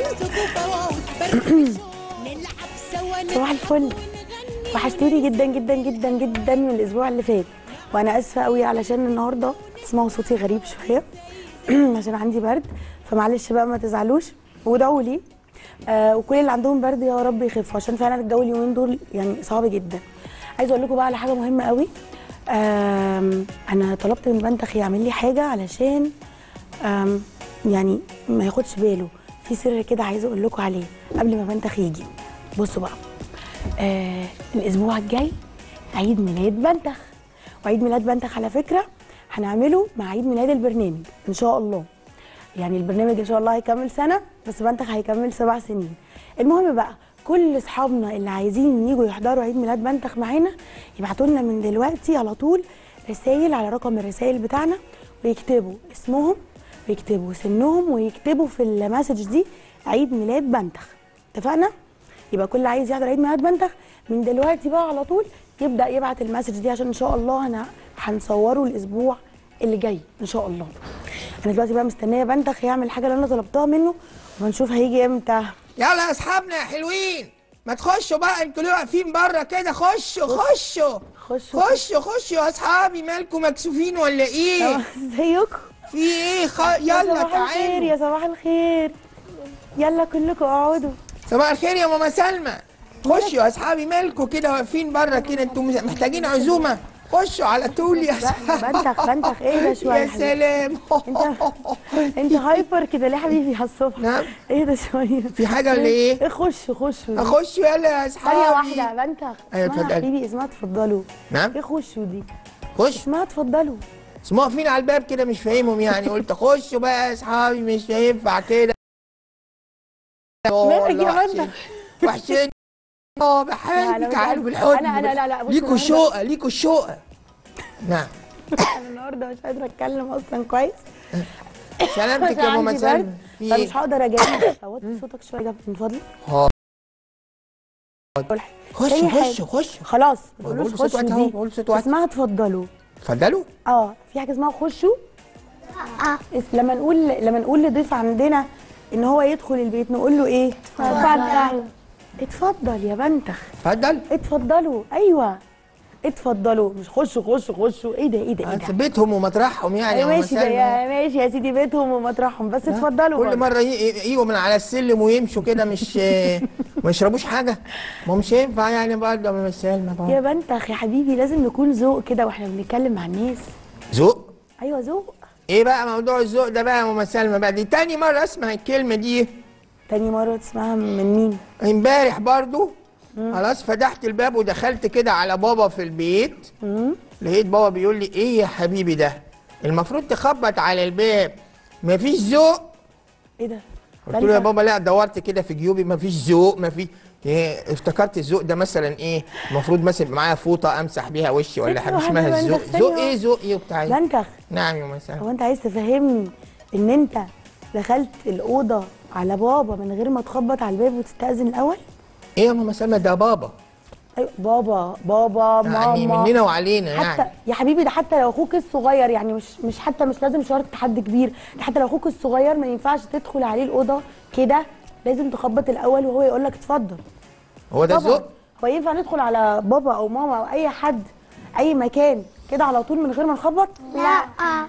صباح الفل وحشتوني جدا جدا جدا جدا من الاسبوع اللي فات وانا اسفه قوي علشان النهارده تسمعوا صوتي غريب شويه عشان عندي برد فمعلش بقى ما تزعلوش وادعوا لي آه وكل اللي عندهم برد يا رب يخفوا عشان فعلا الجو اليومين دول يعني صعب جدا عايزه اقول لكم بقى على حاجه مهمه قوي آم، انا طلبت من بنتخ يعمل لي حاجه علشان آم، يعني ما ياخدش باله في سر كده عايزه اقول لكم عليه قبل ما بنتخ يجي بصوا بقى آه الاسبوع الجاي عيد ميلاد بنتخ وعيد ميلاد بنتخ على فكره هنعمله مع عيد ميلاد البرنامج ان شاء الله يعني البرنامج ان شاء الله هيكمل سنه بس بنتخ هيكمل سبع سنين المهم بقى كل اصحابنا اللي عايزين يجوا يحضروا عيد ميلاد بنتخ معانا يبعتوا لنا من دلوقتي على طول رسائل على رقم الرسائل بتاعنا ويكتبوا اسمهم ويكتبوا سنهم ويكتبوا في المسج دي عيد ميلاد بنتخ اتفقنا يبقى كل اللي عايز يحضر عيد ميلاد بنتخ من دلوقتي بقى على طول يبدا يبعت المسج دي عشان ان شاء الله انا هنصوره الاسبوع اللي جاي ان شاء الله انا دلوقتي بقى مستنيه بنتخ يعمل الحاجه اللي انا طلبتها منه وهنشوف هيجي امتى يلا يا اصحابنا يا حلوين ما تخشوا بقى انتوا ليه واقفين بره كده خشوا خشوا خشوا. خشوا خشوا يا اصحابي مالكم مكسوفين ولا ايه ازيكم في ايه خ... يا يلا صباح الخير تعالوا يا صباح الخير يلا كلكم اقعدوا صباح الخير يا ماما سلمى خشوا يا اصحابي مالكم كده واقفين بره كده انتوا مز- محتاجين عزومه خشوا على طول يا اصحابي بنتخ بنتخ اهدى شويه يا يا حبيبي. سلام انت انت هايبر كده ليه يا حبيبي على الصبح نعم. اهدى شويه في حاجه ولا ايه خش خش اخشوا يلا يا اصحابي ثانية واحدة بنتخ أيوة، اسمها اتفضلي. حبيبي اسمها اتفضلوا نعم ايه خشوا دي خش اسمها اتفضلوا اسمها واقفين على الباب كده مش فاهمهم يعني قلت خشوا بقى يا اصحابي مش هينفع كده مالك والله يا وحشين. بنتك؟ وحشين اه لا، لا، بحبك مش تعالوا عارفة. بالحضن أنا- أنا- لا، لا، بص، ليكوا أنا الشوقه ليكوا الشوقه نعم انا النهارده مش قادرة اتكلم اصلا كويس سلامتك يا عشان ماما عندي سلمى برد، في فمش ايه؟ هقدر اجاوب صوتي صوتك شوية يا من فضلك ها. أول حاجة. خشوا تاني حاجة. خشوا خشوا خلاص ما بقول تقولوش بصوت خشوا واطي أهو، دي بقول بصوت واطي. اسمها اتفضلوا اتفضلوا اه في حاجه اسمها خشوا اس- لما نقول لما نقول لضيف عندنا ان هو يدخل البيت نقول له ايه اتفضل اتفضل يا بنتخ اتفضل اتفضلوا ايوه اتفضلوا مش خشوا خشوا خشوا ايه ده ايه ده ايه انت ده بيتهم ومطرحهم يعني يا أيوة ماما ماشي ده سلمى يا ماشي يا سيدي بيتهم ومطرحهم بس اتفضلوا كل برضه. مره ي- يجوا من على السلم ويمشوا كده مش ما يشربوش حاجه ما مش ينفع يعني برضه يا ماما سلمى برضه. يا بنتخ يا حبيبي لازم نكون ذوق كده واحنا بنتكلم مع الناس ذوق ايوه ذوق ايه بقى موضوع الذوق ده بقى يا ماما سلمى بقى دي تاني مره اسمع الكلمه دي تاني مره تسمعها من مين امبارح برضو خلاص فتحت الباب ودخلت كده على بابا في البيت لقيت بابا بيقول لي ايه يا حبيبي ده المفروض تخبط على الباب مفيش ذوق ايه ده قلت له يا بنتخ. بابا لا دورت كده في جيوبي مفيش ذوق مفيش إيه افتكرت الذوق ده مثلا ايه المفروض مثلا يبقى معايا فوطه امسح بيها وشي ولا حاجه ثانية اسمها واحدة الذوق بنتخ، ذوق ثانية ايه ذوق ايه وبتاع إيه؟ بنتخ نعم يا مساء هو انت عايز تفهمني ان انت دخلت الاوضه على بابا من غير ما تخبط على الباب وتستاذن الاول ايه يا ماما سلمى ده بابا ايوه بابا بابا يعني ماما مننا وعلينا حتى يعني يا حبيبي ده حتى لو اخوك الصغير يعني مش مش حتى مش لازم شرط حد كبير ده حتى لو اخوك الصغير ما ينفعش تدخل عليه الاوضه كده لازم تخبط الاول وهو يقول لك اتفضل هو ده طبعا ذوق هو ينفع ندخل على بابا او ماما او اي حد اي مكان كده على طول من غير ما نخبط لا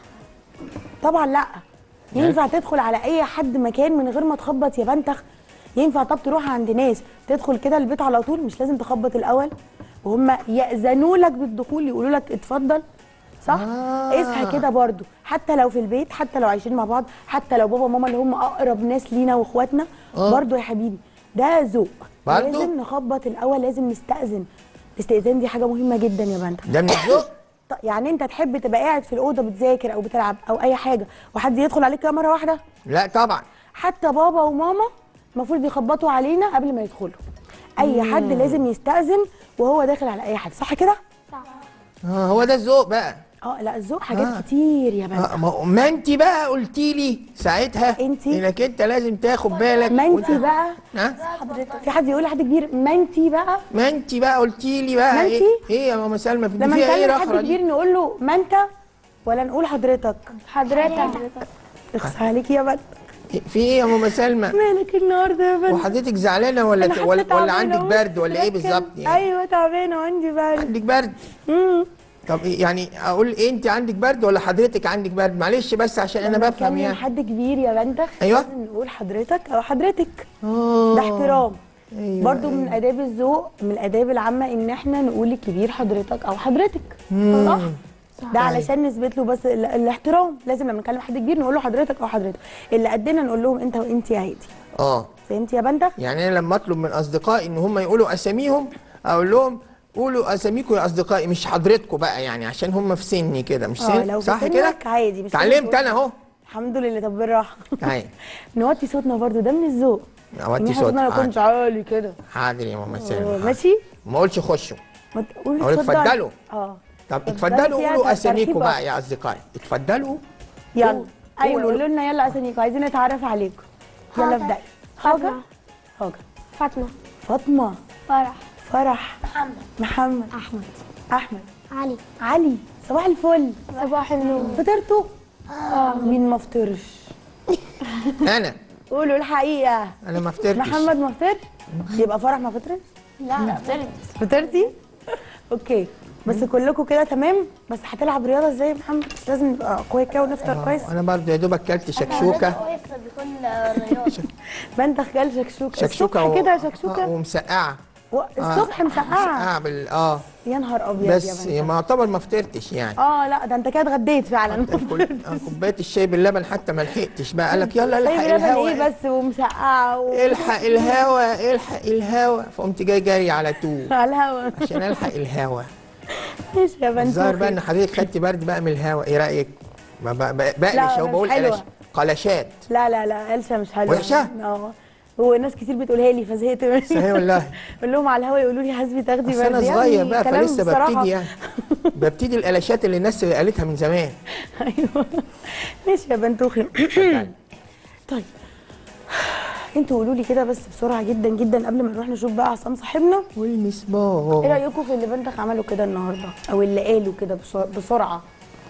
طبعا لا ينفع تدخل على اي حد مكان من غير ما تخبط يا بنتخ ينفع طب تروح عند ناس تدخل كده البيت على طول مش لازم تخبط الاول وهم ياذنوا لك بالدخول يقولوا لك اتفضل صح آه. قيسها كده برضو حتى لو في البيت حتى لو عايشين مع بعض حتى لو بابا وماما اللي هم اقرب ناس لينا واخواتنا آه. برضو يا حبيبي ده ذوق برضو؟ لازم نخبط الاول لازم نستاذن الاستئذان دي حاجه مهمه جدا يا بنتخ ده من الذوق طب يعني انت تحب تبقى قاعد في الاوضه بتذاكر او بتلعب او اي حاجه وحد يدخل عليك كده مره واحده لا طبعا حتى بابا وماما المفروض يخبطوا علينا قبل ما يدخلوا اي حد لازم يستأذن وهو داخل على اي حد صح كده آه هو ده الذوق بقى اه لا الذوق حاجات آه. كتير يا بنت آه ما, ما انت بقى قلتي لي ساعتها انتي؟ انك انت لازم تاخد بالك ما انت وانت- بقى ها في حد يقول لحد كبير ما انت بقى ما انت بقى قلتي لي بقى ما ايه, انتي؟ ايه يا ماما سلمى في لما فيها ايه نكلم حد رخرة كبير دي نقول له ما انت ولا نقول حضرتك حضرتك اخص عليكي يا بنت في ايه يا ماما سلمى مالك النهارده يا بنت وحضرتك زعلانه ولا أنا حتى ولا, ولا تعبانة عندك أهو. برد ولا ايه ركز. بالظبط يعني ايوه تعبانه وعندي برد عندك برد مم. طب إيه يعني اقول ايه انت عندك برد ولا حضرتك عندك برد معلش بس عشان انا لما بفهم نكلم يعني حد كبير يا بنتخ أيوة. لازم نقول حضرتك او حضرتك آه. ده احترام أيوة، برضو من أيوة. اداب الذوق من الاداب العامه ان احنا نقول للكبير حضرتك او حضرتك مم. صح ده طيب. علشان نثبت له بس ال- الاحترام لازم لما نكلم حد كبير نقول له حضرتك او حضرتك اللي قدنا نقول لهم انت وانت عادي اه فهمت يا بنتخ يعني انا لما اطلب من اصدقائي ان هم يقولوا اساميهم اقول لهم قولوا اساميكم يا اصدقائي مش حضرتكم بقى يعني عشان هم في سني كده مش اه سن لو في صح سنك كده عادي مش لازم اتعلمت تقول- انا اهو الحمد لله طب بالراحه تعالي نوطي صوتنا برضو ده من الذوق نوطي إن إحنا صوت. صوتنا ما يكونش عالي كده حاضر يا ماما آه، سلمى ماشي ما اقولش خشوا ما تقولي أقول اتفضل. اتفضلوا. اه طب اتفضلوا اتفضلوا فيها قولوا ترحيب اساميكم بقى أكتر. يا اصدقائي اتفضلوا يلا قولوا. ايوه قولوا. قولوا لنا يلا اساميكم عايزين نتعرف عليكم يلا حاضر. ابدأي فاطمة هاجر فاطمة فاطمه فرح فرح محمد محمد أحمد احمد علي علي صباح الفل صباح النور فطرتوا اه مين ما فطرش انا قولوا الحقيقه انا ما فطرتش محمد ما فطرش يبقى فرح ما فطرش لا لا فطرت فطرتي اوكي بس كلكم كده تمام بس هتلعب رياضه ازاي يا محمد مش لازم نبقى اقوياء كده ونفطر كويس انا برضه يا دوب اكلت شكشوكه بكل رياضة بنت خجال شكشوكه شكشوكه الصبح و- كده آه، شكشوكه ومسقعه و... الصبح مسقعه مسقعه بال اه يا نهار ابيض يا بس بنت ما اعتبر ما فطرتش يعني اه لا ده انت كده اتغديت فعلا كل- آه، كوبايه الشاي باللبن حتى ما لحقتش بقى قال لك يلا الحق طيب لبن الهوا ايه بس ومسقعه و... الحق الهوا الحق الهوا فقمت جاي جاري على طول على الهوا عشان الحق الهوا ماشي يا بنت الظاهر بقى أخي. ان حضرتك خدتي برد بقى من الهوا ايه رايك؟ ما ب- ب- بقلش لا، اهو مش بقول حلوة. قلش قلشات لا لا لا قلشه مش حلوه وحشة؟ اه هو ناس كتير بتقولها لي فزهقت منها صحيح والله اقول لهم على الهوا يقولوا لي حسبي تاخدي بس برد انا يعني صغير بقى كلام فلسه بصراحة. ببتدي يعني ببتدي القلشات اللي الناس قالتها من زمان ايوه ماشي يا بنتوخي طيب انتوا قولوا لي كده بس بسرعه جدا جدا قبل ما نروح نشوف بقى عصام صاحبنا ايه والمصباح رايكم في اللي بنتك عمله كده النهارده او اللي قاله كده بسر- بسرعه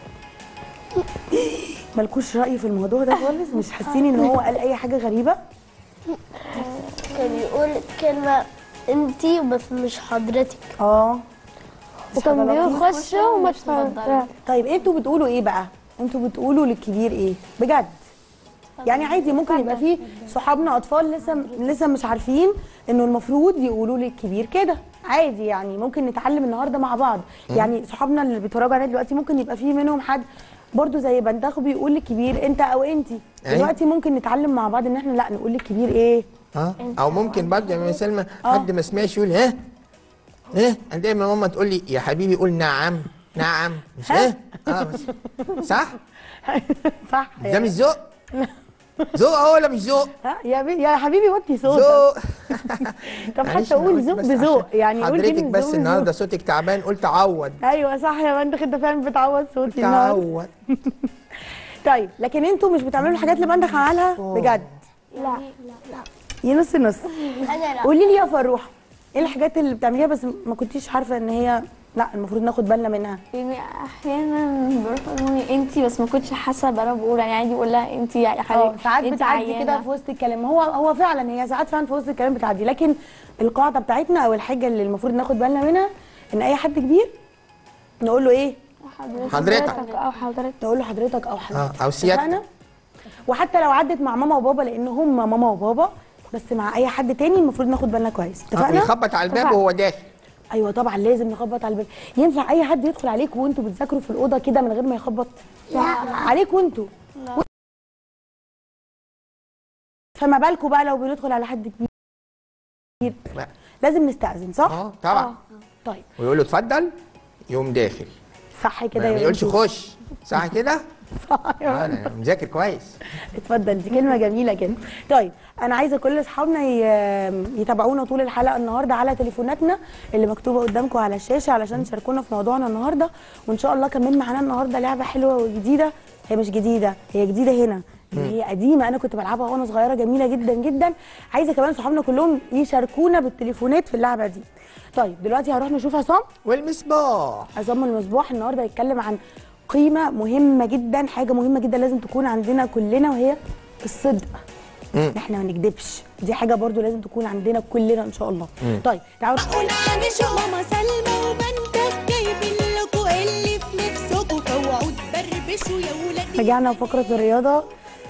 مالكوش راي في الموضوع ده خالص مش حاسين ان هو قال اي حاجه غريبه كان يقول كلمة انتي بس مش حضرتك اه وكان بيخش وما طيب انتوا بتقولوا ايه بقى انتوا بتقولوا للكبير ايه بجد يعني عادي ممكن يبقى في صحابنا اطفال لسه لسه مش عارفين انه المفروض يقولوا للكبير كده عادي يعني ممكن نتعلم النهارده مع بعض يعني صحابنا اللي بيتفرجوا علينا دلوقتي ممكن يبقى في منهم حد برضو زي بنتخو بيقول للكبير انت او انتي أيوة. دلوقتي ممكن نتعلم مع بعض ان احنا لا نقول للكبير ايه اه او ممكن برضه يا ماما سلمى حد ما سمعش يقول ها ايه انا دايما ماما تقول لي يا حبيبي قول نعم نعم مش ايه اه بس صح صح ده مش ذوق ذوق اهو ولا مش ذوق ها يا بي يا حبيبي وطي صوتك ذوق طب معلش حتى أنا قول قلت ذوق بس بذوق عشان يعني قول حضرتك كلمة بس ذوق النهارده بذوق. صوتك تعبان قلت عوض ايوه صح يا بنت انت فعلا بتعوض صوتي النهارده تعوض طيب لكن انتوا مش بتعملوا الحاجات اللي بندخ عملها بجد لا يا نص نص انا لا قولي لي يا فروحه ايه الحاجات اللي بتعمليها بس ما كنتيش عارفه ان هي لا المفروض ناخد بالنا منها يعني احيانا بروح اقول لامي انتي بس ما كنتش حاسه انا بقول يعني عادي بقول لها انتي يا اه حبيبتي ساعات انتي بتعدي عيانة. كده في وسط الكلام هو هو فعلا هي ساعات فعلا في وسط الكلام بتعدي لكن القاعده بتاعتنا او الحاجه اللي المفروض ناخد بالنا منها ان اي حد كبير نقول له ايه حضرتك او حضرتك نقول له حضرتك او حضرتك اه او سيادتك اتفقنا؟ وحتى لو عدت مع ماما وبابا لان هم ماما وبابا بس مع اي حد تاني المفروض ناخد بالنا كويس آه، اتفقنا ويخبط على الباب اتفقنا. وهو داخل ايوه طبعا لازم نخبط على الباب ينفع اي حد يدخل عليكم وانتوا بتذاكروا في الاوضه كده من غير ما يخبط لا عليكم انتوا فما بالكم بقى لو بندخل على حد كبير لا. لازم نستأذن صح اه طبعا طيب ويقول له اتفضل يقوم داخل صح كده ما يا يقولش بنتي. خش صح كده؟ صح يا اه انا مذاكر كويس اتفضل دي كلمه جميله كده طيب انا عايزه كل اصحابنا ي- يتابعونا طول الحلقه النهارده على تليفوناتنا اللي مكتوبه قدامكم على الشاشه علشان تشاركونا في موضوعنا النهارده وان شاء الله كمان معانا النهارده لعبه حلوه وجديده هي مش جديده هي جديده هنا هي قديمه انا كنت بلعبها وانا صغيره جميله جدا جدا عايزه كمان صحابنا كلهم يشاركونا بالتليفونات في اللعبه دي طيب دلوقتي هنروح نشوف عصام والمصباح عصام المصباح النهارده هيتكلم عن قيمه مهمه جدا حاجه مهمه جدا لازم تكون عندنا كلنا وهي الصدق ان احنا ما نكدبش دي حاجه برضو لازم تكون عندنا كلنا ان شاء الله طيب تعالوا قول عن شو ماما سلمى وبنتك جايبين لكم اللي في نفسكم فاوعوا تبربشوا يا ولاد رجعنا فقره الرياضه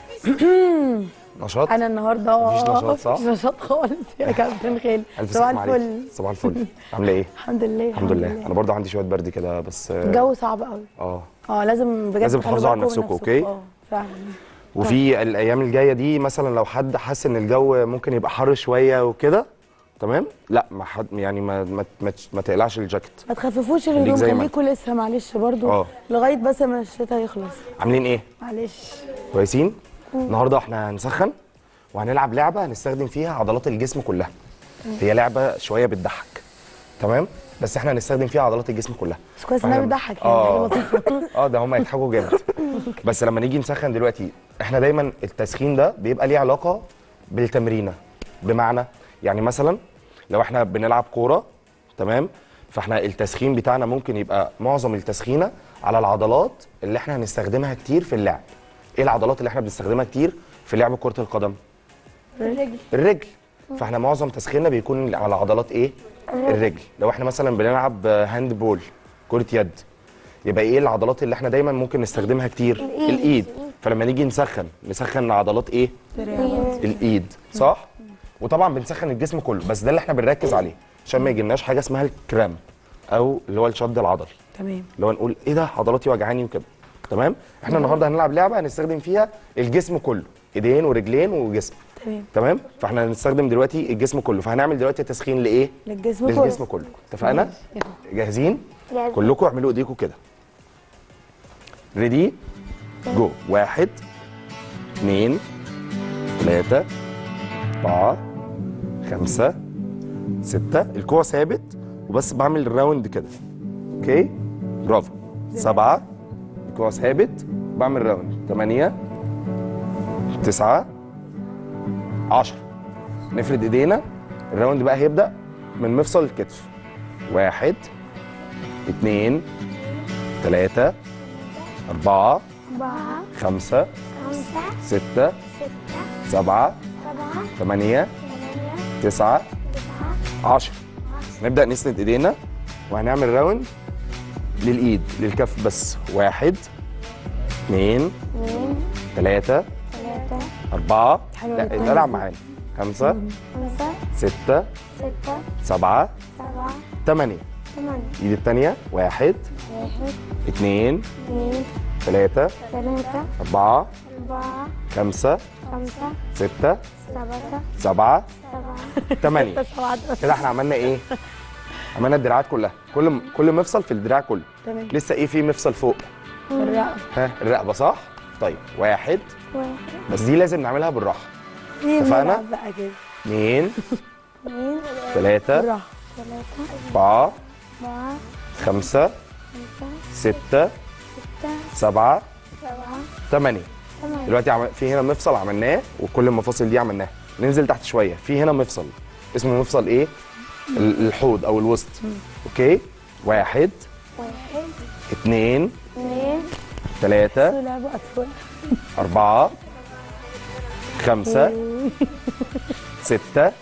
نشاط انا النهارده مفيش نشاط، صح؟ مفيش نشاط خالص يا كابتن خالد الف صباح سلام عليك الفل صباح الفل عامله ايه الحمد لله الحمد لله انا برضو عندي شويه برد كده بس آه، الجو صعب قوي اه اه لازم بجد لازم تخلوا تحافظوا على بالكم من نفسكم، أوكي؟ اه فعلا وفي الايام الجايه دي مثلا لو حد حس ان الجو ممكن يبقى حر شويه وكده تمام لا ما حد يعني ما ما, ما, ما تقلعش الجاكيت ما تخففوش خليك الهدوم زي ما خليكوا لسه معلش برضو اه. لغايه بس ما الشتاء يخلص عاملين ايه معلش كويسين النهارده احنا هنسخن وهنلعب لعبه هنستخدم فيها عضلات الجسم كلها هي لعبه شويه بتضحك تمام بس احنا هنستخدم فيها عضلات الجسم كلها بس كويس انها فاهم؟ بتضحك يعني اه. حاجه لطيفه اه ده هم هيضحكوا جامد بس لما نيجي نسخن دلوقتي احنا دايما التسخين ده بيبقى ليه علاقه بالتمرينه بمعنى يعني مثلا لو احنا بنلعب كوره تمام فاحنا التسخين بتاعنا ممكن يبقى معظم التسخينه على العضلات اللي احنا هنستخدمها كتير في اللعب ايه العضلات اللي احنا بنستخدمها كتير في لعب كره القدم الرجل الرجل فاحنا معظم تسخيننا بيكون على عضلات ايه الرجل لو احنا مثلا بنلعب هاند بول كره يد يبقى ايه العضلات اللي احنا دايما ممكن نستخدمها كتير الإيد. الايد فلما نيجي نسخن نسخن عضلات ايه الايد صح وطبعا بنسخن الجسم كله بس ده اللي احنا بنركز عليه عشان ما يجيلناش حاجه اسمها الكرام او اللي هو الشد العضلي تمام اللي هو نقول ايه ده عضلاتي وجعاني وكده تمام احنا النهارده هنلعب لعبه هنستخدم فيها الجسم كله ايدين ورجلين وجسم تمام تمام فاحنا هنستخدم دلوقتي الجسم كله فهنعمل دلوقتي تسخين لايه للجسم كله للجسم كله اتفقنا جاهزين جاهزين. كلكم اعملوا ايديكم كده ريدي جو واحد اثنين ثلاثة أربعة خمسة ستة الكوع ثابت وبس بعمل الراوند كده اوكي برافو سبعة الكوع ثابت بعمل راوند ثمانية تسعة عشرة نفرد ايدينا الراوند بقى هيبدأ من مفصل الكتف واحد اتنين تلاتة أربعة أربعة خمسة خمسة ستة ستة سبعة سبعة ثمانية ثمانية تسعة تسعة عشرة نبدأ نسند ايدينا وهنعمل راوند للإيد للكف بس واحد اتنين اثنين تلاتة ثلاثة أربعة حلوة لا الاتنين العب دي. معانا خمسة خمسة ستة ستة سبعة سبعة ثمانية ثمانية الإيد التانية واحد واحد اتنين اثنين تلاتة ثلاثة أربعة أربعة خمسة خمسة ستة سبعة سبعة سبعة ثمانية كده احنا عملنا ايه؟ عملنا الدراعات كلها كل كل مفصل في الدراع كله تمام لسه ايه في مفصل فوق الرقبه ها الرقبه صح؟ طيب واحد واحد بس دي لازم نعملها بالراحه مين اتفقنا؟ بيلعب بقى كده اثنين اثنين ثلاثة بالراحه ثلاثة أربعة أربعة خمسة خمسة ستة ستة سبعة سبعة ثمانية ثمانية دلوقتي عم... في هنا مفصل عملناه وكل المفاصل دي عملناها ننزل تحت شوية في هنا مفصل اسمه مفصل ايه؟ ال- الحوض أو الوسط اوكي؟ واحد واحد اثنين اثنين ثلاثة لعبوا اطفال أربعة خمسة ستة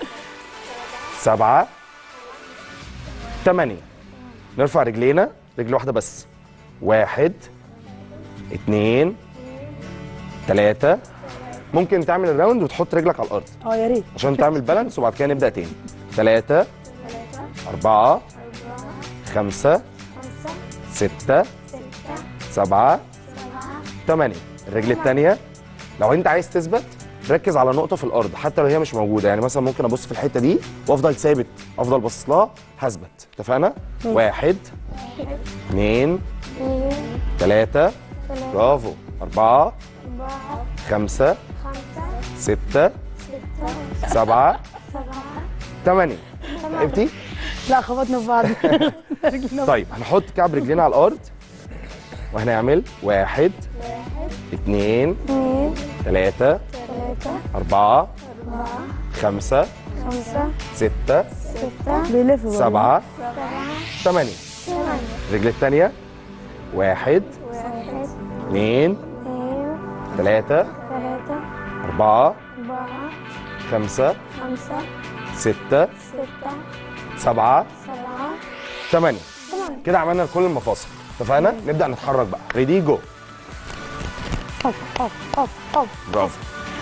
سبعة ثمانية نرفع رجلينا رجل واحدة بس واحد اتنين تلاتة ممكن تعمل الراوند وتحط رجلك على الأرض اه يا ريت عشان تعمل بالانس وبعد كده نبدأ تاني تلاتة أربعة خمسة خمسة ستة ستة سبعة سبعة تمانية الرجل التانية لو انت عايز تثبت ركز على نقطة في الأرض حتى لو هي مش موجودة يعني مثلا ممكن أبص في الحتة دي وأفضل ثابت أفضل باصص لها هثبت اتفقنا؟ واحد اتنين اثنين تلاتة ثلاثة برافو أربعة أربعة خمسة خمسة ستة ستة سبعة سبعة تمانية تعبتي؟ لا خبطنا في بعض رجلنا طيب هنحط كعب رجلينا على الأرض وهنعمل واحد اتنين اثنين تلاتة ثلاثة أربعة أربعة خمسة خمسة ستة ستة بيلفوا برضه. سبعة سبعة ثمانية ثمانية الرجل التانية واحد واحد اثنين اثنين ثلاثة ثلاثة أربعة أربعة خمسة خمسة ستة ستة سبعة سبعة ثمانية كده عملنا كل المفاصل اتفقنا نبدأ نتحرك بقى ريدي جو اوب اوب اوب اوب برافو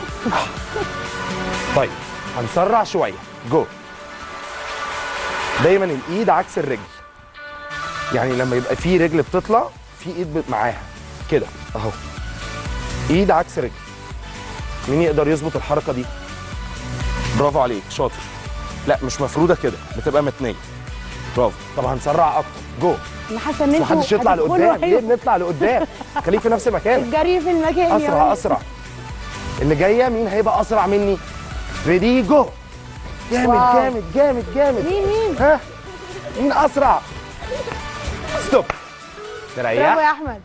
طيب هنسرع شويه جو دايما الايد عكس الرجل يعني لما يبقى في رجل بتطلع في ايد بت- معاها كده اهو ايد عكس رجل مين يقدر يظبط الحركه دي برافو عليك شاطر لا مش مفروده كده بتبقى متنيه برافو طب هنسرع اكتر جو انا حاسه ان انتوا محدش يطلع هتدخلوا لقدام ليه أيوة. بنطلع لقدام خليك في نفس مكانك الجري في المكان يا اسرع ولد. اسرع اللي جايه مين هيبقى اسرع مني ريدي جو جامد واو. جامد جامد جامد مين مين ها مين اسرع ستوب برافو تريح يا احمد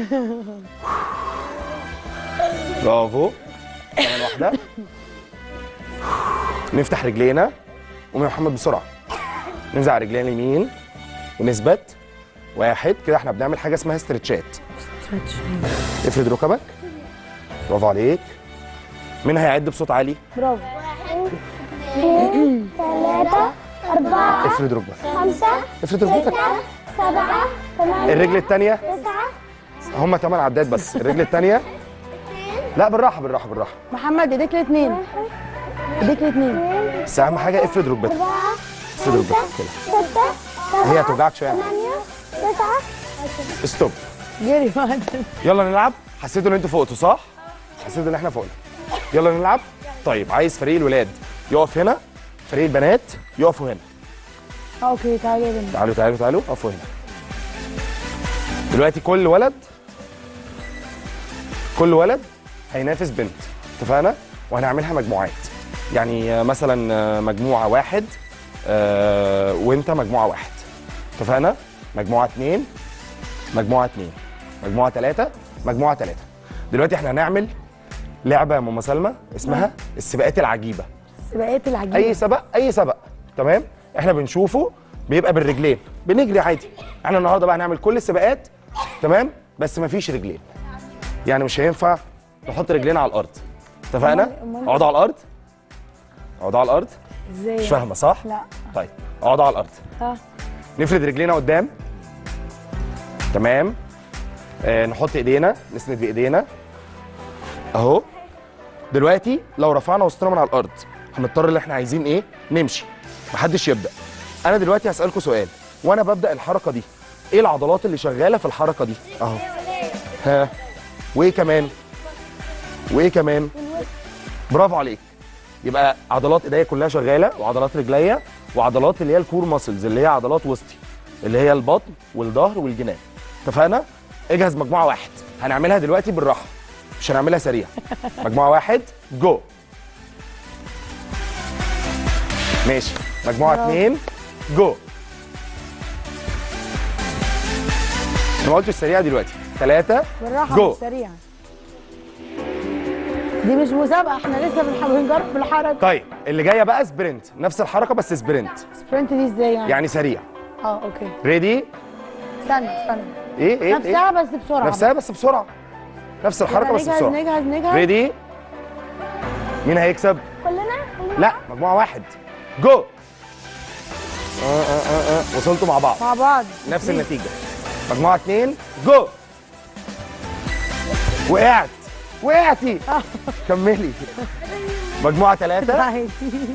برافو كمان واحده نفتح رجلينا قوم يا محمد بسرعه ننزل على رجلينا اليمين ونثبت واحد كده احنا بنعمل حاجه اسمها استرتشات افرد ركبك برافو عليك مين هيعد بصوت عالي برافو اثنين ثلاثة أربعة افرد ركبك خمسة افرد ركبتك ستة سبعة ثمانية الرجل الثانيه تسعة هم ثمان عدات بس الرجل الثانيه لا بالراحه بالراحه بالراحه محمد ايديك الاثنين ايديك الاثنين بس اهم حاجه افرد ركبتك أربعة افرد ركبتك كده ستة هي سبعة هتوجعك شويه ثمانية تسعة ستوب جري بعد يلا نلعب حسيتوا ان انتوا فوقتوا صح حسيتوا ان احنا فوقنا يلا نلعب طيب عايز فريق الولاد يقف هنا فريق البنات يقفوا هنا اوكي تعالى يا بنت تعالوا تعالوا تعالوا اقفوا هنا دلوقتي كل ولد كل ولد هينافس بنت اتفقنا وهنعملها مجموعات يعني آه، مثلا آه، مجموعه واحد آه، وانت مجموعه واحد اتفقنا مجموعه اتنين مجموعه اتنين مجموعه تلاته مجموعه تلاته دلوقتي احنا هنعمل لعبه يا ماما سلمى اسمها السباقات العجيبه سباقات العجيبه اي سبق اي سبق تمام احنا بنشوفه بيبقى بالرجلين بنجري عادي احنا النهارده بقى هنعمل كل السباقات تمام بس مفيش رجلين يعني مش هينفع نحط رجلينا على الارض اتفقنا أمال- أمال- اقعدوا على الارض اقعدوا على الارض ازاي مش فاهمه صح لا طيب اقعدوا على الارض ها نفرد رجلينا قدام تمام آه نحط ايدينا نسند بايدينا اهو دلوقتي لو رفعنا وسطنا من على الارض هنضطر اللي احنا عايزين ايه نمشي محدش يبدا انا دلوقتي هسالكم سؤال وانا ببدا الحركه دي ايه العضلات اللي شغاله في الحركه دي اهو ها وايه كمان وايه كمان برافو عليك يبقى عضلات ايديا كلها شغاله وعضلات رجليا وعضلات اللي هي الكور ماسلز اللي هي عضلات وسطي اللي هي البطن والظهر والجناب اتفقنا اجهز مجموعه واحد هنعملها دلوقتي بالراحه مش هنعملها سريع مجموعه واحد جو ماشي مجموعه اثنين جو انا ما قلتش السريع دلوقتي ثلاثه بالراحه جو. مش سريع دي مش مسابقه احنا لسه بنح- بنجرب بالحركه طيب اللي جايه بقى سبرنت نفس الحركه بس سبرنت سبرنت دي ازاي يعني يعني سريع اه اوكي ريدي استنى استنى ايه ايه نفسها بس بسرعه نفسها بس بسرعه نفس الحركه يلا بس نجهز بسرعه نجهز نجهز ريدي مين هيكسب كلنا كلنا لا مجموعه واحد جو آه آه آه آه. وصلتوا مع بعض مع بعض نفس النتيجه مجموعه اتنين جو وقعت وقعتي كملي مجموعه ثلاثه عادي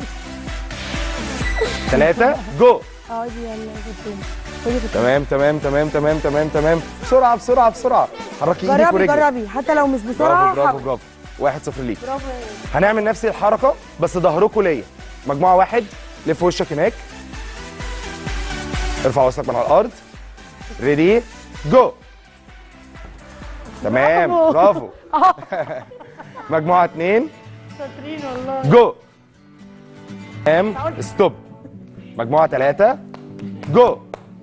ثلاثه جو اه دي يلا كنت خدي كنت تمام تمام تمام تمام تمام تمام بسرعه بسرعه بسرعه حركي ايدك جربي ورجلك جربي حتى لو مش بسرعه برافو برافو حاول. برافو واحد صفر ليك هنعمل نفس الحركه بس ظهركم ليا مجموعه واحد لف وشك هناك ارفع وسطك من على الارض ريدي جو تمام برافو. برافو مجموعه اتنين شاطرين والله جو تمام ستوب مجموعه ثلاثه جو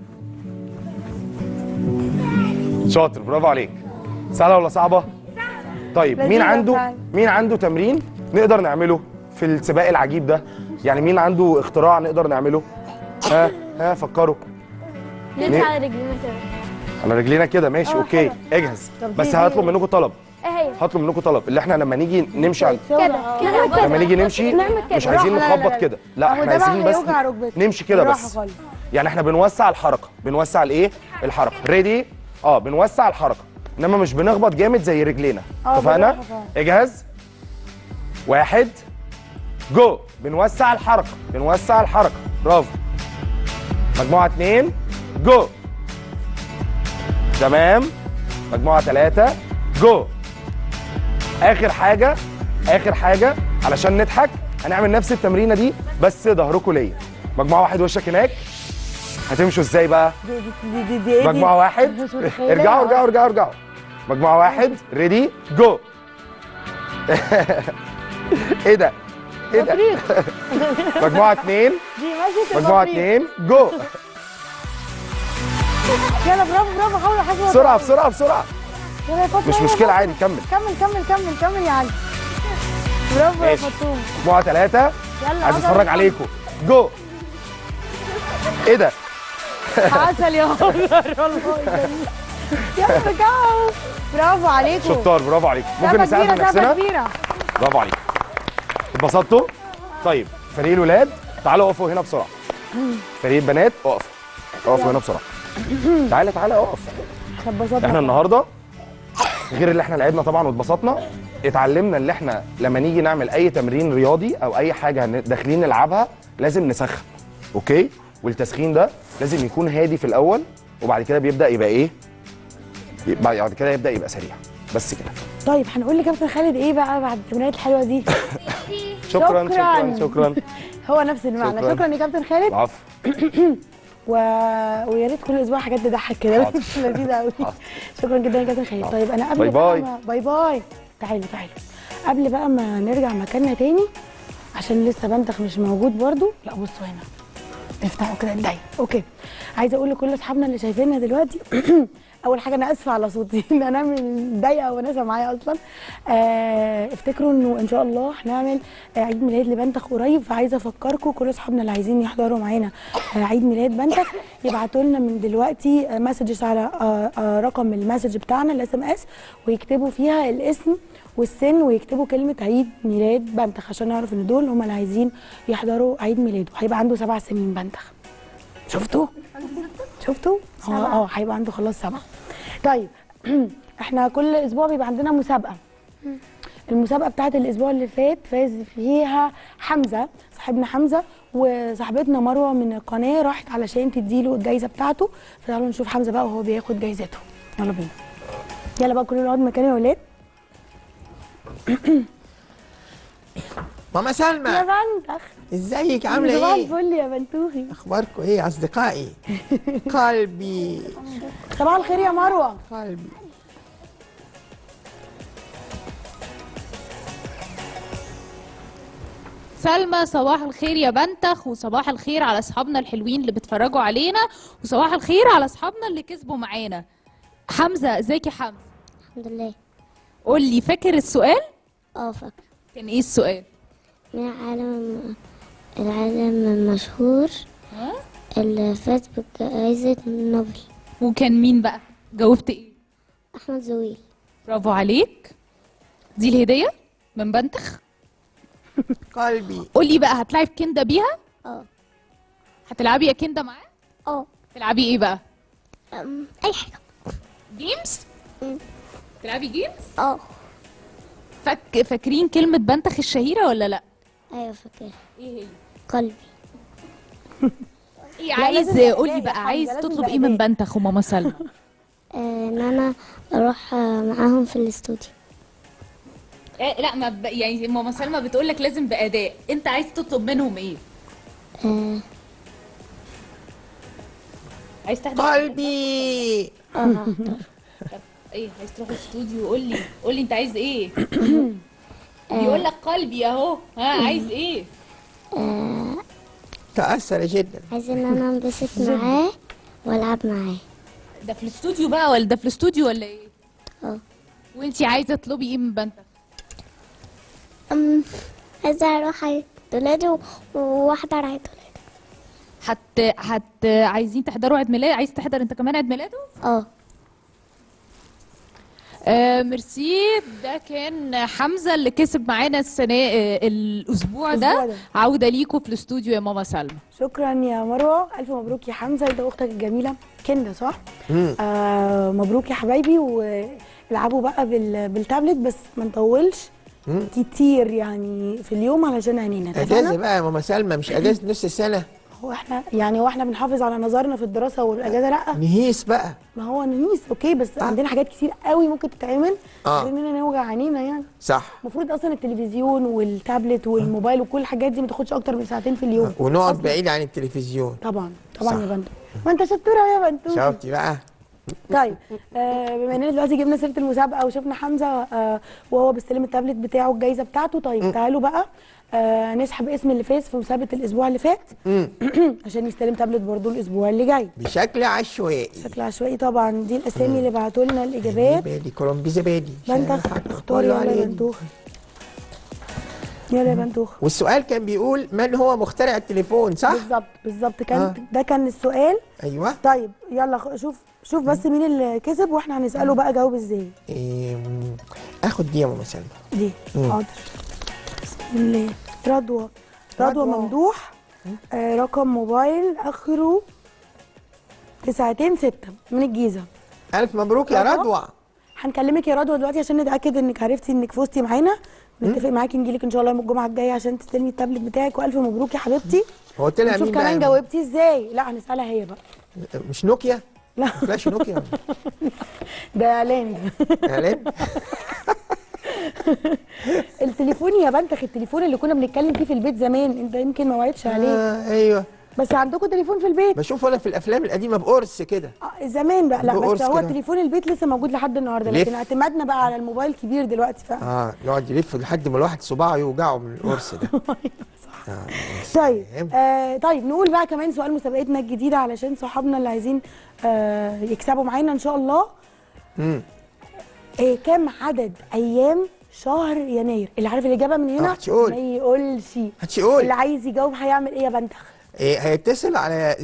شاطر برافو عليك سهله ولا صعبه طيب مين لذيذة عنده فعلا. مين عنده تمرين نقدر نعمله في السباق العجيب ده يعني مين عنده اختراع نقدر نعمله ها ها فكروا نمشي على رجلينا كده على رجلينا كده ماشي آه، اوكي حلو. اجهز طب دي- بس دي- هطلب منكم طلب ايه هي هطلب منكم طلب اللي احنا لما نيجي نمشي على كده كده لما نيجي نمشي نعمل كده. مش عايزين بالراحة، لا، لا، نخبط لا. كده لا أهو احنا ده بقى عايزين بس هيوجع ركبتك. نمشي كده بالراحة بس خالص. يعني احنا بنوسع الحركه بنوسع الايه الحركه ريدي اه بنوسع الحركه انما مش بنخبط جامد زي رجلينا آه، اتفقنا بالراحة فعلا. اجهز واحد جو بنوسع الحركه بنوسع الحركه برافو مجموعه اتنين جو تمام مجموعه ثلاثه جو اخر حاجه اخر حاجه علشان نضحك هنعمل نفس التمرينه دي بس ظهركم ليا مجموعه واحد وشك هناك هتمشوا ازاي بقى دي دي دي دي, دي مجموعه واحد مش متخيلة. ارجعوا ارجعوا ارجعوا ارجعوا مجموعه واحد ريدي جو ايه ده ايه ده مجموعه اتنين دي ماشية مجموعه البطريق. اتنين جو يلا برافو برافو حاول حاول بسرعه بسرعه بسرعه يلا يا فاطمة مش يلا يا مشكله فاطمة. عادي كمل كمل كمل كمل كمل يا علي برافو يا ماشي. فاطمة مجموعه ثلاثه يلا عايز عسل اتفرج يا عليكم جو ايه ده عسل يا هاجر والله جميل. يلا ارجعوا برافو عليكم شطار برافو عليكم ممكن سقفة نساعد كبيرة سقفة نفسنا كبيرة برافو عليكم اتبسطتوا طيب فريق الولاد تعالوا اقفوا هنا بسرعه فريق البنات اقفوا اقفوا هنا بسرعه تعالى تعالى اقف اتبسطنا احنا النهارده غير اللي احنا لعبنا طبعا واتبسطنا اتعلمنا ان احنا لما نيجي نعمل اي تمرين رياضي او اي حاجه هن- داخلين نلعبها لازم نسخن اوكي والتسخين ده لازم يكون هادي في الاول وبعد كده بيبدا يبقى ايه يبقى- بعد كده يبدا يبقى سريع بس كده طيب هنقول لكابتن خالد ايه بقى بعد التمرينات الحلوه دي شكرا شكراً. شكرا شكرا هو نفس المعنى شكراً. شكرا يا كابتن خالد العفو و... ويا ريت كل اسبوع حاجات تضحك كده حاضر. لذيذه قوي حاضر. شكرا جدا يا كابتن خالد طيب انا قبل باي بقى باي. ما... باي باي تعالوا تعالوا قبل بقى ما نرجع مكاننا تاني عشان لسه بنتخ مش موجود برضو لا بصوا هنا افتحوا كده الدايره اوكي عايزه اقول لكل اصحابنا اللي شايفيننا دلوقتي اول حاجه انا اسفه على صوتي ان انا متضايقه وناسه معايا اصلا آه افتكروا انه ان شاء الله هنعمل آه، عيد ميلاد لبنتخ قريب فعايزه افكركم كل اصحابنا اللي عايزين يحضروا معانا آه، عيد ميلاد بنتخ يبعتوا لنا من دلوقتي مسجز على آه، آه، رقم المسج بتاعنا الاس ام اس ويكتبوا فيها الاسم والسن ويكتبوا كلمه عيد ميلاد بنتخ عشان نعرف ان دول هم اللي عايزين يحضروا عيد ميلاده هيبقى عنده سبع سنين بنتخ شفتوا شفتوا اه اه هيبقى عنده خلاص سبعه طيب احنا كل اسبوع بيبقى عندنا مسابقه المسابقه بتاعت الاسبوع اللي فات فاز فيها حمزه صاحبنا حمزه وصاحبتنا مروه من القناه راحت علشان تديله الجايزه بتاعته فتعالوا نشوف حمزه بقى وهو بياخد جايزته يلا بينا يلا بقى كلنا نقعد مكان يا ولاد ماما يا سلمى بنتخ ازيك صباح عامله ايه الفل يا بنتوخي اخباركم ايه يا اصدقائي قلبي صباح الخير يا مروه قلبي سلمى صباح الخير يا بنتخ وصباح الخير على اصحابنا الحلوين اللي بيتفرجوا علينا وصباح الخير على اصحابنا اللي كسبوا معانا حمزه ازيك يا حمزه الحمد لله قول لي فاكر السؤال اه فاكر كان ايه السؤال من العالم العالم المشهور اللي فاز بجائزة نوبل وكان مين بقى جاوبت ايه أحمد زويل برافو عليك دي الهديه من بنتخ قلبي قول لي بقى هتلعب كنده بيها اه هتلعبي يا كنده معاه اه تلعبي ايه بقى أم، أي حاجة جيمز مم. تلعبي جيمز اه فاك... فاكرين كلمه بنتخ الشهيره ولا لا أيوة فاكرة ايه هي قلبي ايه لا، عايز لازم قولي بأداء يا بقى حمزة، عايز لازم تطلب ايه من بأداء. بنتخ وماما سلمى آه، إن أنا أروح آه، معاهم في الاستوديو إيه لا ما ب... يعني ماما سلمى بتقول لك لازم باداء انت عايز تطلب منهم ايه آه، عايز تحضر قلبي اه هحضر. ايه عايز تروح الاستوديو قول لي قول لي انت عايز ايه بيقول لك قلبي اهو ها عايز ايه تأثر جدا عايز إن أنا أنبسط معاه وألعب معاه ده في الاستوديو بقى ولا ده في الاستوديو ولا ايه اه وانت عايزه تطلبي ايه من بنتك أم، عايزة أروح عيد ميلاده وأحضر عيد ميلاده هت هت عايزين تحضروا عيد ميلاد عايز تحضر انت كمان عيد ميلاده اه آه ميرسي ده كان حمزه اللي كسب معانا السنه آه الاسبوع الأسبوع ده ده. عوده ليكوا في الاستوديو يا ماما سلمى شكرا يا مروه الف مبروك يا حمزه ده اختك الجميله كنده صح مم. آه مبروك يا حبايبي والعبوا بقى بال... بالتابلت بس ما نطولش مم. كتير يعني في اليوم علشان عينينا اجازه اتفقنا؟ بقى يا ماما سلمى مش اجازه نص السنه هو احنا يعني هو احنا بنحافظ على نظرنا في الدراسه والاجازه لا نهيس بقى ما هو نيس اوكي بس عندنا حاجات كتير قوي ممكن تتعمل آه. غير اننا نوجع عينينا يعني صح المفروض اصلا التلفزيون والتابلت والموبايل وكل الحاجات دي ما تاخدش اكتر من ساعتين في اليوم ونقعد أصلاً. بعيد عن التلفزيون طبعا طبعا صح. يا بنتو ما انت شطوره يا بنتو شفتي بقى طيب آه بما اننا دلوقتي جبنا سيره المسابقه وشفنا حمزه آه وهو بيستلم التابلت بتاعه الجايزه بتاعته طيب تعالوا بقى آه نسحب اسم اللي فاز في مسابقه الاسبوع اللي فات مم. عشان يستلم تابلت برضو الاسبوع اللي جاي بشكل عشوائي بشكل عشوائي طبعا دي الاسامي اللي بعتوا لنا الاجابات زبادي كولومبي زبادي بنتخ اختار يلا يا بنتوخ يلا يا بنتوخ والسؤال كان بيقول من هو مخترع التليفون صح؟ بالظبط بالظبط كان آه. ده كان السؤال ايوه طيب يلا خ- شوف شوف بس مين اللي كسب واحنا هنساله بقى جاوب ازاي إيه اخد دي يا ماما سلمى دي مم. حاضر بسم الله رضوى رضوى رضوى. ممدوح آه رقم موبايل اخره تسعتين ستة من الجيزة الف مبروك يا رضوى. رضوى هنكلمك يا رضوى دلوقتي عشان نتاكد انك عرفتي انك فزتي معانا نتفق معاكي نجيلك ان شاء الله يوم الجمعه الجايه عشان تستلمي التابلت بتاعك والف مبروك يا حبيبتي هو طلع نشوف مين كمان بقى؟ جاوبتي ازاي لا هنسالها هي بقى مش نوكيا؟ لا فلاش نوكيا ده اعلان اعلان التليفون يا بنتخ التليفون اللي كنا بنتكلم فيه في البيت زمان انت يمكن ما وعدتش عليه آه ايوه بس عندكم تليفون في البيت بشوف انا في الافلام القديمه بقرص كده آه، زمان بقى لا عنده بس قرص هو كده. تليفون البيت لسه موجود لحد النهارده لف. لكن اعتمادنا بقى على الموبايل كبير دلوقتي ف اه يقعد يلف لحد ما الواحد صباعه يوجعه من القرص ده آه، طيب سلام. آه طيب نقول بقى كمان سؤال مسابقتنا الجديده علشان صحابنا اللي عايزين آه يكسبوا معانا ان شاء الله مم. آه كم عدد ايام شهر يناير اللي عارف الاجابه من هنا آه، هتقول. ما يقولش هتقول اللي عايز يجاوب هيعمل ايه يا بنتخ إيه هيتصل على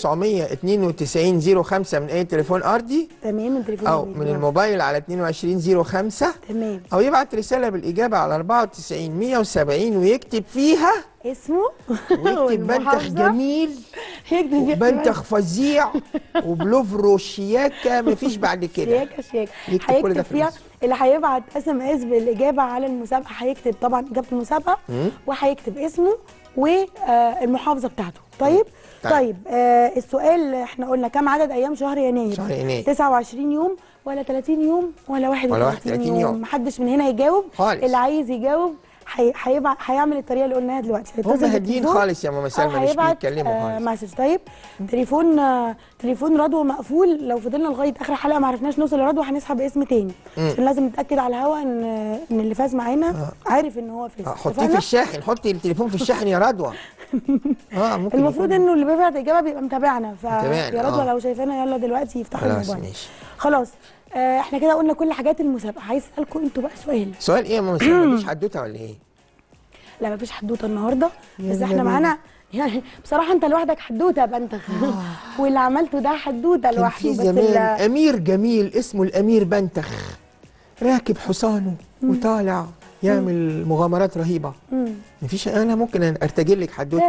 0992 05 من اي تليفون ارضي تمام من تليفون او البيت. من الموبايل على 22 05 تمام او يبعت رساله بالاجابه على 94 170 ويكتب فيها اسمه ويكتب بنتخ والمحافظة. جميل يكتب فيها وبنتخ فظيع وبلوفرو شياكه مفيش بعد كده شياكه شياكه يكتب كل ده هيكتب في فيها النص. اللي هيبعت اس ام اس بالاجابه على المسابقه هيكتب طبعا اجابه المسابقه مم. وهيكتب اسمه والمحافظه بتاعته طيب طيب. طيب آه السؤال احنا قلنا كم عدد ايام شهر يناير شهر يناير. 29 يوم ولا 30 يوم ولا 31 31 يوم, يوم. محدش من هنا يجاوب خالص. اللي عايز يجاوب هي- هيبعت هيعمل الطريقه اللي قلناها دلوقتي هم هيتصل هاديين بالتليفون. خالص يا ماما سلمى أو مش هيبعت، بيتكلموا آه خالص مسج طيب تليفون آه تليفون رضوى مقفول لو فضلنا لغايه اخر الحلقه ما عرفناش نوصل لرضوى هنسحب اسم تاني عشان لازم نتاكد على الهوا ان ان اللي فاز معانا عارف ان هو فاز آه، حطيه اتفقنا؟ في الشاحن حطي التليفون في الشاحن يا رضوى اه ممكن المفروض يكون- انه اللي بيبعت اجابه بيبقى متابعنا متابعنا، فيا رضوى آه. لو شايفانا يلا دلوقتي يفتحوا خلاص الموبايل ماشي خلاص آه احنا كده قلنا كل حاجات المسابقه عايز اسالكم انتوا بقى سؤال سؤال ايه يا ماما سلمى مفيش حدوته ولا ايه؟ لا مفيش حدوته النهارده يا بس احنا جميل. معانا يعني بصراحه انت لوحدك حدوته يا بنتخ واللي عملته ده حدوته كان لوحده في بس زمان ال- امير جميل اسمه الامير بنتخ راكب حصانه وطالع يعمل مغامرات رهيبه مم. مفيش انا ممكن ارتجل لك حدوته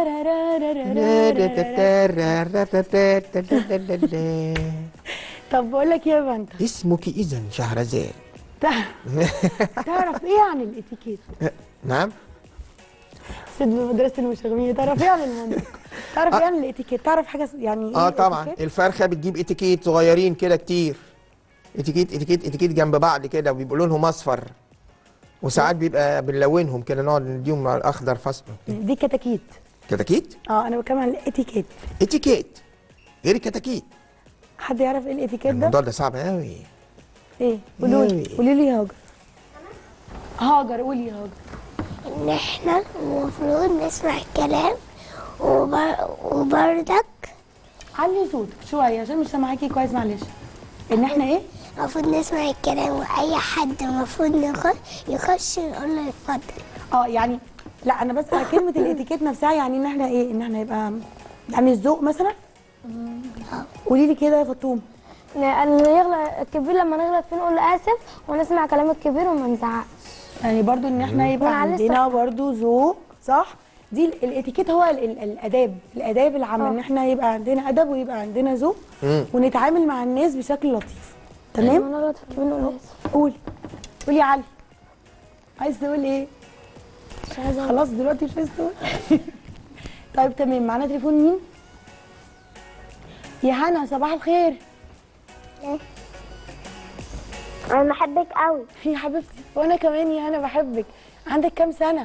طب بقول لك ايه يا بنتخ اسمك اذا شهرزاد تعرف ايه عن الاتيكيت نعم ست بمدرسه المشاغبين تعرف ايه عن المنطق تعرف ايه عن الاتيكيت تعرف حاجه س- يعني ايه اه طبعا الإتيكيت؟ الفرخه بتجيب اتيكيت صغيرين كده كتير اتيكيت اتيكيت اتيكيت جنب بعض كده وبيبقوا لونهم اصفر وساعات بيبقى بنلونهم كده نقعد نديهم مع الاخضر فاصل دي كتاكيت كتاكيت اه انا بتكلم عن الاتيكيت اتيكيت غير الكتاكيت حد يعرف ايه الاتيكيت ده الموضوع ده صعب قوي ايه قولوا لي إيه؟ قولي لي يا هاجر هاجر قولي يا هاجر ان احنا المفروض نسمع الكلام وبر... وبردك علي صوتك شويه عشان مش سامعاكي كويس معلش ان احنا ايه المفروض نسمع الكلام واي حد المفروض نخش يخش يقول له اتفضل اه يعني لا انا بس كلمه الاتيكيت نفسها يعني ان احنا ايه ان احنا يبقى يعني الذوق مثلا قولي لي كده يا فطوم اللي يغلط الكبير لما نغلط فيه نقول له اسف ونسمع كلام الكبير وما نزعقش يعني برضو ان احنا يبقى معلش عندنا برضو ذوق صح دي ال- الاتيكيت هو ال- ال- الاداب الاداب العامه ان احنا يبقى عندنا ادب ويبقى عندنا ذوق ونتعامل مع الناس بشكل لطيف تمام لما نغلط في الكبير نقول له اسف قولي قولي يا علي عايز تقول ايه مش عايزة خلاص دلوقتي مش عايز تقول طيب تمام معانا تليفون مين يا هنا صباح الخير انا بحبك قوي يا حبيبتي وانا كمان يا هنا بحبك عندك كام سنه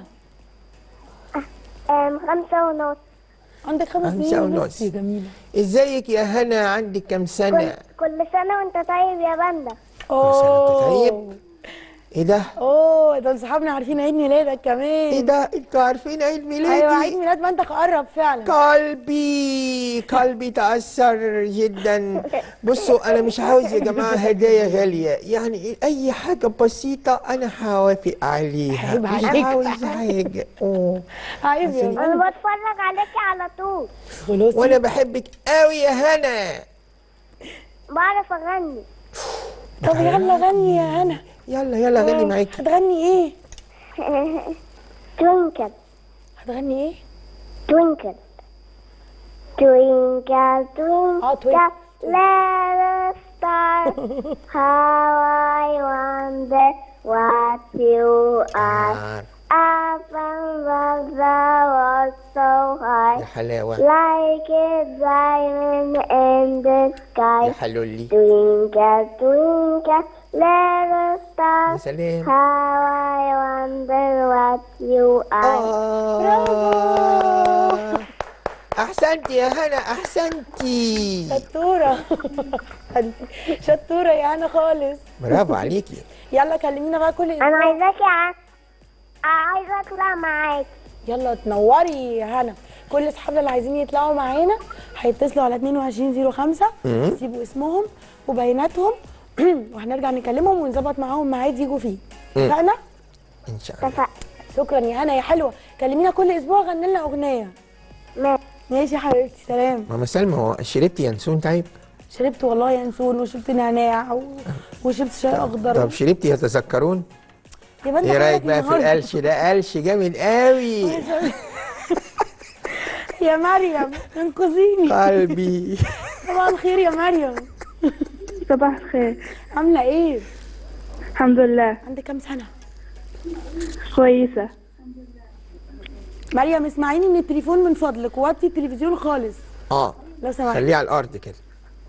أم، خمسة ونص عندك خمس خمسة سنين ونص. يا جميله ازيك يا هنا عندك كام كل, سنة كل سنة وانت طيب يا باندا اوه طيب ايه ده اوه دول صحابنا عارفين عيد ميلادك كمان ايه ده انتوا عارفين عيد ميلادي ايوه عيد ميلاد ما انت قرب فعلا قلبي قلبي تأثر جدا بصوا أنا مش عاوز يا جماعة هدايا غالية يعني أي حاجة بسيطة أنا هوافق عليها عيب مش عليك. عاوز حاجة أوه عيب يا عشان- انا بتفرج عليكي على طول خلاص وأنا بحبك قوي يا هنا بعرف اغني طب يلا غني يا هنا يلا يلا غني معاكي هتغني ايه توينكل هتغني ايه توينكل توينكل آه، توينكل little star how I wonder what you are up above the world so high يا حلاوة like a diamond in the sky يا حلولي Twinkle, twinkle, little star, يا سلام how I wonder what you are. آه أحسنتي يا هنا أحسنتي شطوره شطوره يا هنا خالص برافو عليكي يلا كلمينا بقى كل أنا عايزاكي ع... عايزة أطلع معاك. يلا تنوري يا هنا كل اصحابنا اللي عايزين يطلعوا معانا هيتصلوا على 2205 يسيبوا اسمهم وبياناتهم وهنرجع نكلمهم ونظبط معاهم ميعاد يجوا فيه اتفقنا إن شاء الله اتفقنا. شكرا يا هنا يا حلوه كلمينا كل اسبوع غني لنا اغنيه ماشي. ماشي يا حبيبتي سلام ماما سلمى هو شربتي ينسون طيب؟ شربت والله ينسون وشربت نعناع و... وشربت شاي اخضر طب شربتي يتذكرون؟ يا بنت ايه رايك حضرتك بقى في النهاردة. القلش ده قلش جامد قوي يا مريم انقذيني قلبي صباح الخير يا مريم صباح الخير عامله ايه الحمد لله عندك كام سنه كويسة مريم اسمعيني من التليفون من فضلك وطي التلفزيون خالص اه لو سمحت خليه على الارض كده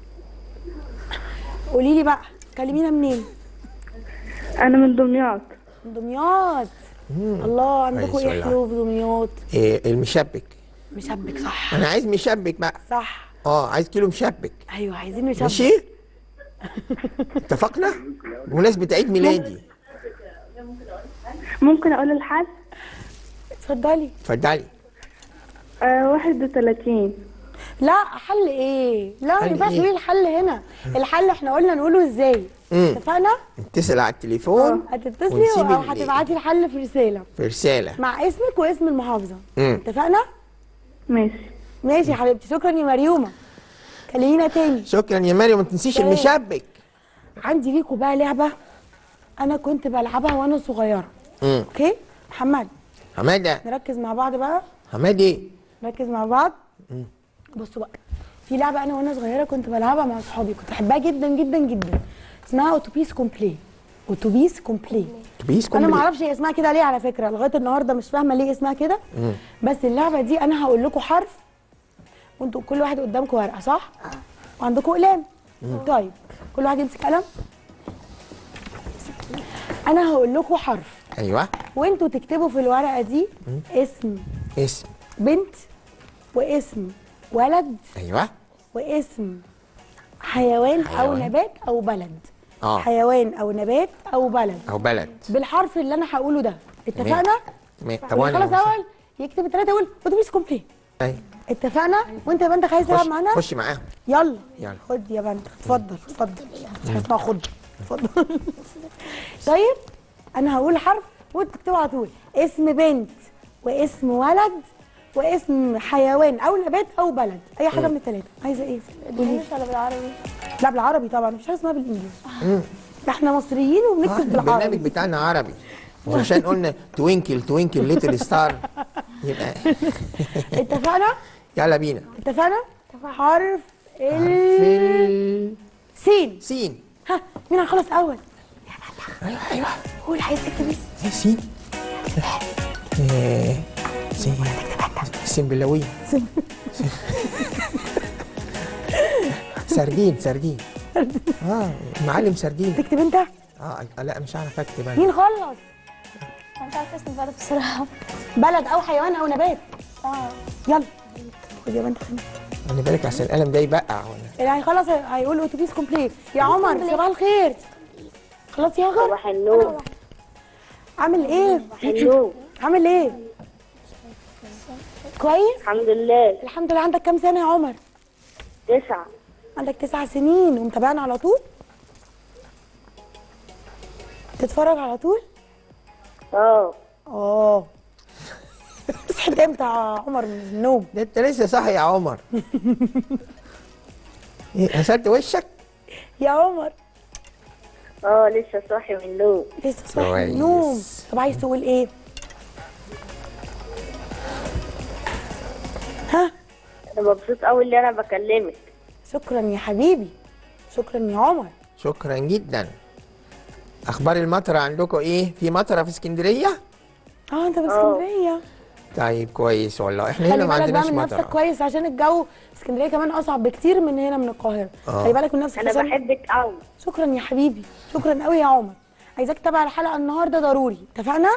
قولي لي بقى كلمينا منين أنا من دمياط من دمياط الله عندكم كويس ايه والله. حلو في دمياط إيه المشبك مشبك صح انا عايز مشبك بقى صح اه عايز كيلو مشبك ايوه عايزين مشبك ماشي اتفقنا بمناسبة عيد ميلادي ممكن أقول الحل اتفضلي اتفضلي آه واحد وثلاثين لا حل ايه لا ما حل ينفعش إيه؟ تقولي الحل هنا الحل احنا قلنا نقوله ازاي مم. اتفقنا اتصل على التليفون هتتصلي ونسيب او ال- هتبعتي الحل في رساله في رسالة مع اسمك واسم المحافظه مم. اتفقنا ماشي ماشي يا حبيبتي شكرا يا مريومه كلمينا تاني شكرا يا مريم ما تنسيش تمام. المشبك عندي ليكوا بقى لعبه انا كنت بلعبها وانا صغيره مم. اوكي محمد حمادة نركز مع بعض بقى حمادي نركز مع بعض بصوا بقى في لعبه انا وانا صغيره كنت بلعبها مع صحابي كنت بحبها جدا جدا جدا اسمها اوتوبيس كومبلي اوتوبيس كومبلي اتوبيس انا ما كومبليت. اعرفش هي اسمها كده ليه على فكره لغايه النهارده مش فاهمه ليه اسمها كده بس اللعبه دي انا هقول لكم حرف وانتوا كل واحد قدامكم ورقه صح وعندكم اقلام طيب كل واحد يمسك قلم انا هقول لكم حرف ايوه وانتوا تكتبوا في الورقه دي اسم اسم بنت واسم ولد ايوه واسم حيوان, او حيوان. نبات او بلد اه حيوان او نبات او بلد او بلد بالحرف اللي انا هقوله ده اتفقنا تمام طب طب وانا خلاص اول يكتب الثلاثه يقول اتوبيس كومبلي أيوة. اتفقنا وانت يا بنت عايز تلعب خش معانا خش معاهم يلا يلا. خد يا بنت اتفضل اتفضل مش هسمع خد اتفضل طيب انا هقول حرف وانت تكتبه على طول اسم بنت واسم ولد واسم حيوان او نبات او بلد اي حاجه من الثلاثه عايزه ايه قولي بالانجلش ولا بالعربي لا بالعربي طبعا مفيش حاجه اسمها بالانجلش احنا مصريين آه، وبنكتب البرنامج بالعربي بتاعنا عربي وعشان قلنا توينكل توينكل ليتل ستار يبقى اتفقنا يلا بينا اتفقنا حرف ال في سين السين ها مين هيخلص اول ايوه ايوه قول عايز تكتب ايه سين آه، سين سنبلاوية سردين سردين اه معلم سردين تكتب انت اه لا مش عارف اكتب انا مين خلص انا مش عارفه اسم البلد بصراحه بلد او حيوان او نبات اه يلا خد يا بنت خلينا. خلي بالك عشان القلم ده يبقع ولا اللي هيخلص هيقول اتوبيس كومبليت يا عمر صباح الخير خلاص يا هاجر صباح النور عامل ايه النور عامل ايه كويس الحمد لله الحمد لله عندك كام سنه يا عمر تسعة عندك تسع سنين ومتابعنا على طول تتفرج على طول اه اه صحيت امتى يا عمر من النوم ده انت لسه صاحي يا عمر ايه غسلت وشك يا عمر اه لسه صاحي من النوم لسه صاحي من كويس. النوم طب عايز تقول ايه ها انا مبسوط قوي اللي انا بكلمك شكرا يا حبيبي شكرا يا عمر شكرا جدا اخبار المطره عندكم ايه في مطره في اسكندريه اه انت من اسكندريه طيب كويس والله احنا هنا خلي ما بالك بقى عندناش من نفسك مطره كويس عشان الجو في اسكندريه كمان اصعب بكتير من هنا من القاهره آه. خلي بالك من نفسك انا عشان بحبك قوي شكرا يا حبيبي شكرا قوي يا عمر عايزاك تتابع الحلقه النهارده ضروري اتفقنا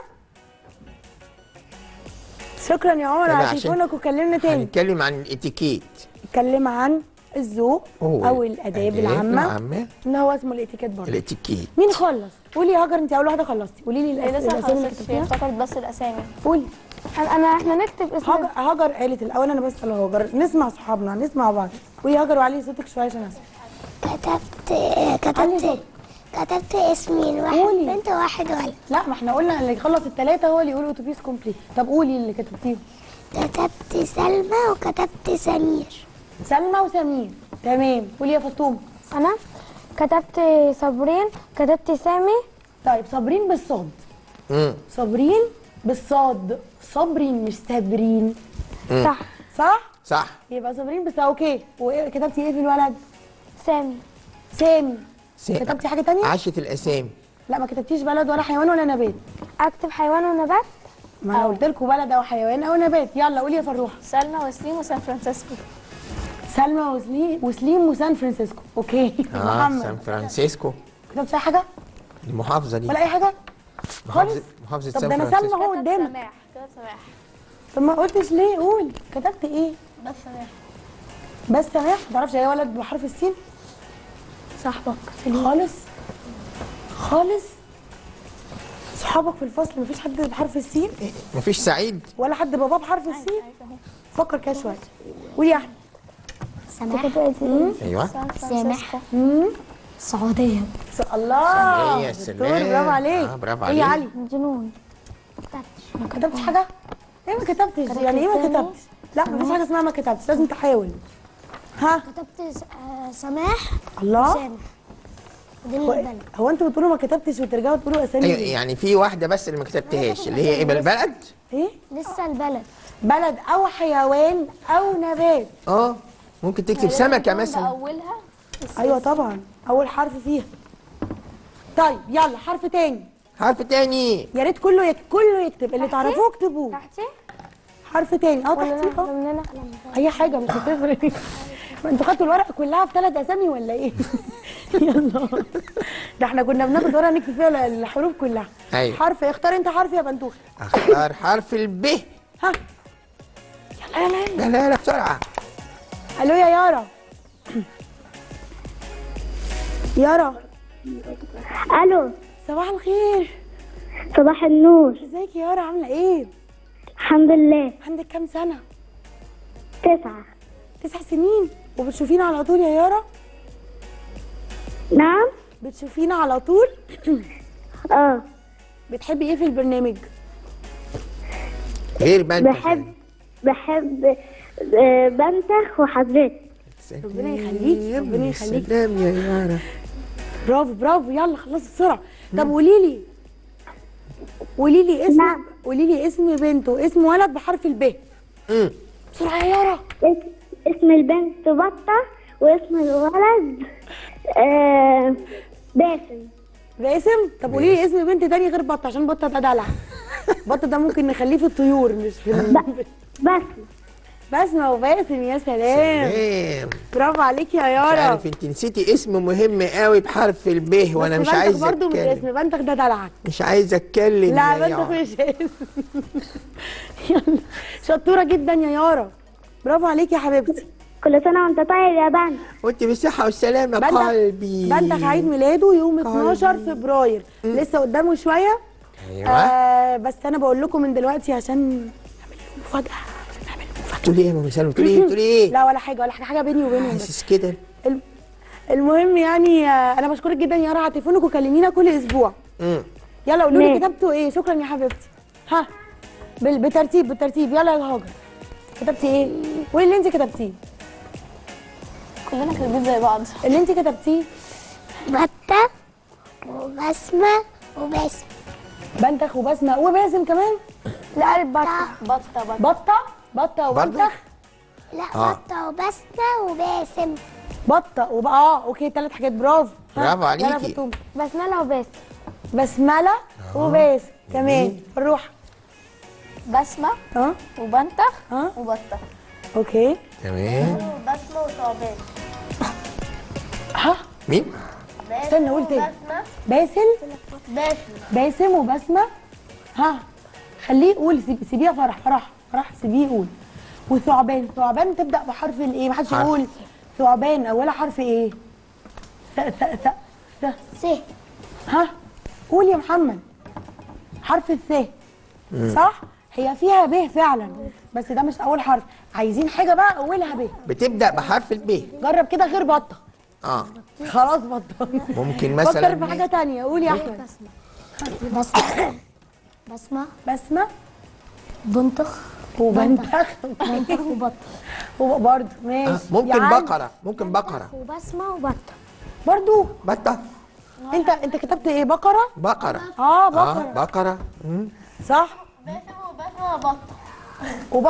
شكرا يا عمر طبعا على عشان تليفونك وكلمنا تاني هنتكلم عن الاتيكيت اتكلم عن الذوق أوه، او الاداب العامه العامه اللي هو اسمه الاتيكيت برضه الاتيكيت مين خلص قولي يا هاجر انت اول واحده خلصتي قولي لي هي الأس- لسه الاسامي اللي خلصتش هي كتبتيها افتكرت بس الاسامي قولي انا انا احنا نكتب اسم هاجر هاجر قالت الاول انا بسال هاجر نسمع صحابنا نسمع بعض قولي هاجر وعلي صوتك شويه عشان اسمع كتبت علي كتبت صوتك كتبت اسمين واحد قولي. بنت وواحد ولد لا ما احنا قلنا اللي يخلص الثلاثه هو اللي يقول اتوبيس كومبليت طب قولي اللي كتبتيه كتبت سلمى وكتبت سمير سلمى وسمير تمام قولي يا فطوم انا كتبت صابرين كتبت سامي طيب صابرين بالصاد امم صابرين بالصاد صابرين مش صابرين صح صح صح يبقى صابرين بس اوكي وكتبتي ايه في الولد سامي سامي س- كتبتي حاجه تانية عاشت الاسامي لا ما كتبتيش بلد ولا حيوان ولا نبات اكتب حيوان ونبات ما انا قلت لكم بلد او حيوان او نبات يلا قولي يا فروحه سلمى وسليم وسان فرانسيسكو سلمى وسليم وسليم وسان فرانسيسكو اوكي اه محمد سان فرانسيسكو كتبت اي حاجه المحافظه دي ولا اي حاجه خالص محافظه محافظه طب سان ده انا فرانسيسكو سلمى اهو كتبت قدامك سماح كتبت سماح طب ما قلتش ليه قول كتبت ايه بس سماح بس سماح ما تعرفش اي ولد بحرف السين صاحبك خالص خالص صحابك في الفصل مفيش حد بحرف السين مفيش سعيد ولا حد باباه بحرف السين فكر كده شويه قولي يا احمد سماح ايوه سان فرانسيسكو السعوديه س- الله يا دكتور سلام. برافو عليك آه، برافو قولي يا عليك. علي جنون ما كتبتش حاجه ايه ما كتبتش يعني ايه ما كتبتش لا مفيش حاجه اسمها ما كتبتش لازم تحاول ها كتبت س- آه، سماح الله سامح دي هو, البلد هو انتوا بتقولوا ما كتبتش وترجعوا تقولوا اسامي ايوه ليه؟ يعني في واحده بس اللي ما كتبتهاش اللي هي ايه بالبلد ايه لسه البلد بلد او حيوان او نبات اه ممكن تكتب سمكه مثلا باولها ايوه طبعا اول حرف فيها طيب يلا حرف تاني حرف تاني يا ريت كله يك... كله يكتب اللي تعرفوه اكتبوه تحتي حرف تاني اه ولا تحتيه اه مننا اي حاجه مش هتفرق ما انتوا خدتوا الورقه كلها في ثلاث اسامي ولا ايه يلا ده احنا كنا بناخد ورقه نكتب فيها الحروف كلها أيوة. حرف اختار انت حرف يا بنتوخ اختار حرف الب ها يلا يلا يلا لا لا لا بسرعه الو يا يارا يارا الو صباح الخير صباح النور ازيك يا يارا عامله ايه الحمد لله عندك كام سنه تسعة تسع سنين وبتشوفينا على طول يا يارا نعم بتشوفينا على طول اه بتحبي ايه في البرنامج غير بنت بحب بحب آه، بنتخ وحضرتك ربنا يخليكي ربنا يخليكي سلام يا يارا برافو برافو يلا خلصي بسرعه طب قولي لي قولي لي اسم نعم. قولي لي اسم بنت واسم ولد بحرف الب مم. بسرعه يا يارا اس- اسم البنت بطة واسم الولد آه باسم باسم طب قولي لي اسم بنت تاني غير بطه عشان بطه ده دلع بطه ده ممكن نخليه في الطيور مش في ال- باسم بسمه وباسم يا سلام سلام برافو عليك يا مش يارا عارف انت نسيتي اسم مهم قوي بحرف الب وانا بس مش بنتك عايز برضه مش اتكلم اسم بنتك ده دلعك مش عايز اتكلم لا يا بنتك يارا. مش اسم يلا شطوره جدا يا يارا برافو عليك يا حبيبتي كل سنة وانت طيب يا بنت وانت بالصحة والسلامة بنتك قلبي بنتك عيد ميلاده يوم 12 فبراير لسه قدامه شويه ايوه آه بس انا بقول لكم من دلوقتي عشان نعمل له مفاجاه عشان نعمل له مفاجاه تقولي ايه يا ماما سلمى تقولي ايه تقولي ايه لا ولا حاجه ولا حاجه حاجه بيني وبينهم بس حاسس كده الم- المهم يعني آه انا بشكرك جدا يا يارا على تليفونك وكلمينا كل اسبوع مم. يلا قولوا لي ماشي. كتبتوا ايه شكرا يا حبيبتي ها بال- بالترتيب بالترتيب يلا يا هاجر كتبتي ايه قولي اللي انت كتبتيه كلنا كاتبين زي بعض اللي انت كتبتيه بطة وبسمة وباسم بنتخ وبسمه وباسم كمان لا قالت بطه بطة بطة بطه بطه برضه؟ وبنتخ لا آه. بطة وبسمة وباسم بطه وبقى اه اوكي ثلاث حاجات برافو ها، برافو يلا عليكي. فطوم. بسملة وباسم بسمله وباسم كمان الروح بسمة اه وبنتخ اه وبطة اوكي تمام وبسمة وثعبان ها مين؟ استنى قول تاني باسل باسم باسم وبسمه ها خليه يقول سيب- سيبيها فرح فرح فرح سيبيه يقول وثعبان ثعبان تبدا بحرف الايه ما حدش حرف. يقول ثعبان اولها حرف ايه ث ث ث ث س ها قول يا محمد حرف الث صح هي فيها ب فعلا بس ده مش اول حرف عايزين حاجه بقى اولها ب بتبدأ بحرف الب جرب كده غير بطه اه خلاص بطه ممكن فكر مثلا في حاجه تانية قول يا احمد بسمة بسمة بسمه بنتخ وبنتخ بنتخ وبطة وبرضه ماشي آه. ممكن يا عم. بقرة ممكن بقرة وبسمة وبطة برضه بطة انت انت كتبت ايه بقره بقرة اه اه بقره بقرة مم. صح باسم وبسمة وبطة وب...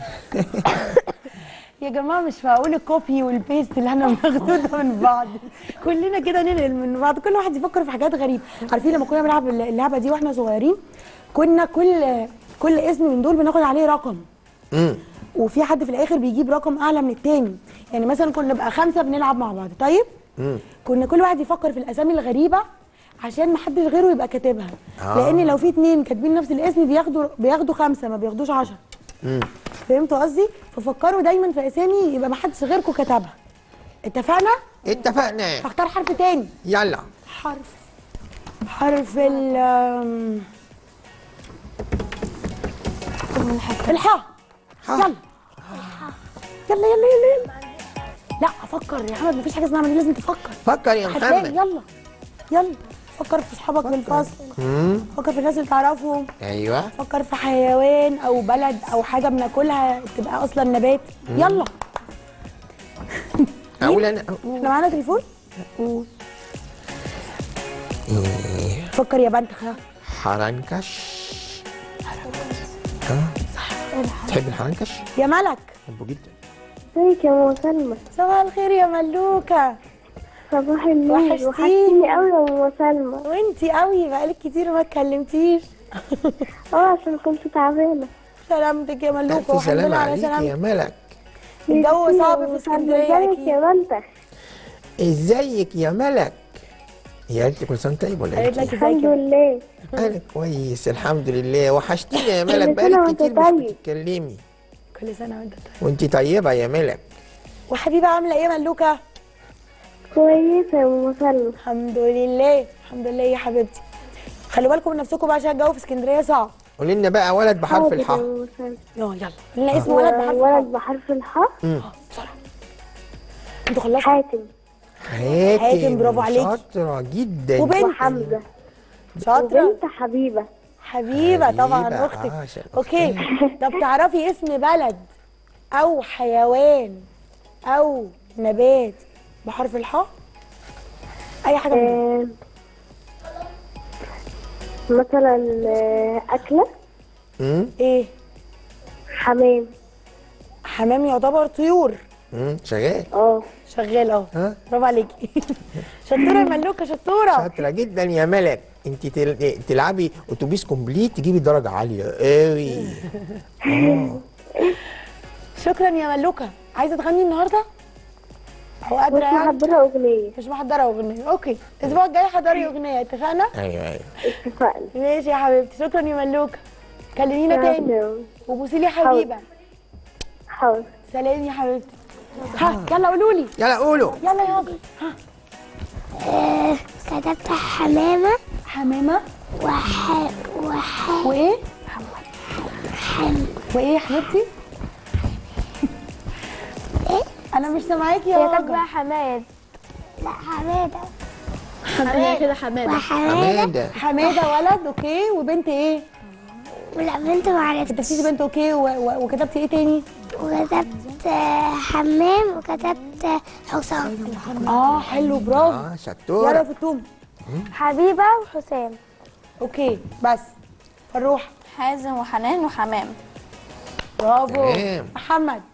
يا جماعه مش معقول الكوبي والبيست اللي احنا بناخده ده من بعض كلنا كده ننقل من بعض كل واحد يفكر في حاجات غريبه عارفين لما كنا بنلعب اللعبه دي واحنا صغيرين كنا كل كل اسم من دول بناخد عليه رقم مم. وفي حد في الاخر بيجيب رقم اعلى من التاني يعني مثلا كنا نبقى خمسه بنلعب مع بعض طيب مم. كنا كل واحد يفكر في الاسامي الغريبه عشان ما حدش غيره يبقى كاتبها آه. لان لو في اتنين كاتبين نفس الاسم بياخدوا بياخدوا خمسه ما بياخدوش عشرة مم. فهمتوا قصدي ففكروا دايما في اسامي يبقى ما حدش غيركم كتبها اتفقنا اتفقنا هختار حرف تاني يلا حرف حرف ال آم، الحاء ها. يلا يلا يلا يلا يلا لا افكر يا احمد مفيش حاجه اسمها عمليه لازم تفكر فكر يا هتلاقي محمد يلا يلا فكر في اصحابك في الفصل مم. فكر في الناس اللي تعرفهم ايوه فكر في حيوان او بلد او حاجه بناكلها تبقى اصلا نبات يلا اقول انا احنا معانا تليفون فكر يا بنت خلاص حرنكش ها تحب الحرنكش؟ يا ملك بحبه جدا ازيك يا ماما سلمى صباح الخير يا ملوكه صباح النور وحشتيني. وحشتيني قوي يا ماما سلمى وانتي قوي بقالك كتير ما اتكلمتيش اه عشان كنت تعبانة سلامتك يا ملوكه الف والحمد سلامة لله على عليك يا سلامتك ملك الجو صعب في اسكندريه ازيك اكيد يا بنتك ازيك يا ملك يا قالت لي كل سنه وأنت طيب ولا قالت ايه؟ لك الحمد ازيك يا- لله انا كويس الحمد لله وحشتيني يا ملك كل سنة بقالك وأنت كتير مش طيب. بتتكلمي كل سنه وانت طيب وانت طيبه يا ملك وحبيبه عامله ايه يا ملوكه كويسة يا ماما سلمى الحمد لله الحمد لله يا حبيبتي خلوا بالكم من نفسكم بقى عشان الجو في اسكندريه صعب قولي لنا بقى ولد بحرف حاضر يا الحاء ماما سلمى يلا يلا لنا اسم ولد بحرف ولد الحاء بحرف الحاء انتوا خلصتوا حاتم حاتم حاتم، برافو عليكي. شاطره جدا وبنت وحمزة شاطره وبنت حبيبة حبيبه طبعا حبيبة، اختك عاشق اوكي طب تعرفي اسم بلد او حيوان او نبات بحرف الحاء اي حاجه من دول. آه، مثلا آه، أكلة مم. ايه حمام حمام يعتبر طيور مم. شغال اه شغال اهو ها برافو عليكي شطوره يا ملوكه شطوره شاطره جدا يا ملك انت تل... تلعبي اتوبيس كومبليت تجيبي درجه عاليه قوي شكرا يا ملوكه عايزه تغني النهارده او مش قادره يعني محضرة أغنية مش محضره اغنيه اوكي الاسبوع الجاي حضري اغنيه اتفقنا ايوه ايوه اتفقنا ماشي يا حبيبتي شكرا يا ملوكه كلمينا تاني وبوسي لي يا حبيبه حاضر سلام يا حبيبتي ها يلا قولوا لي يلا قولوا يلا يا راجل ها آه، كتبت حمامة حمامه وح وح وايه حم وايه يا حبيبتي انا مش سامعاكي يا هي راجل كاتبه حماد لا حمادة هي كده حماده وحمادة حماده حماده ولد اوكي وبنت ايه ولا بنت معرفتش كتبتي بنت اوكي و... و... وكتبتي ايه تاني وكتبت آه، حمام وكتبت آه، حسام اه حلو برافو اه يلا شطوره في التوم حبيبه وحسام اوكي بس فروح حازم وحنان وحمام برافو تمام. محمد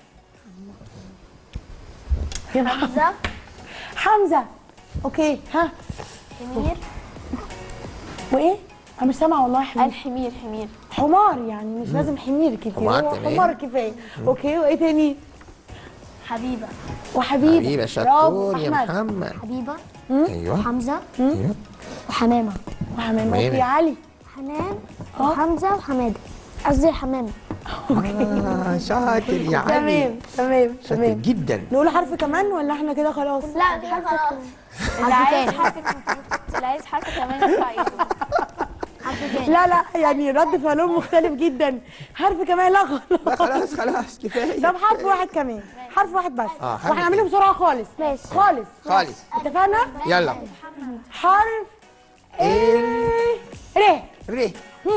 حمزه حمزه اوكي ها حمير وايه انا مش سامعه والله يا حبيبي الحمير حمير حمار يعني مش لازم حمير كتير حمار هو تمام. حمار كفايه اوكي وايه تاني حبيبه وحبيبه حبيبه برافو، شطور يا أحمد. محمد حبيبه ايوه حمزه ايوه وحمامه وحمام تمام. اوكي علي حنان وحمزه وحماده قصدي حمامه آه شاطر يا علي تمام تمام شاطر تمام جدا نقول حرف كمان ولا احنا كده خلاص لا كده خلاص اللي عايز حرف اللي عايز حرف كمان يرفع ايده حرف تاني لا لا يعني رد فعلهم مختلف جدا حرف كمان لا خلاص لا خلاص خلاص كفايه طب حرف واحد كمان حرف واحد بس آه، حرف واحنا هنعمله بسرعه خالص ماشي. خالص خالص اتفقنا يلا حرف ايه ر ري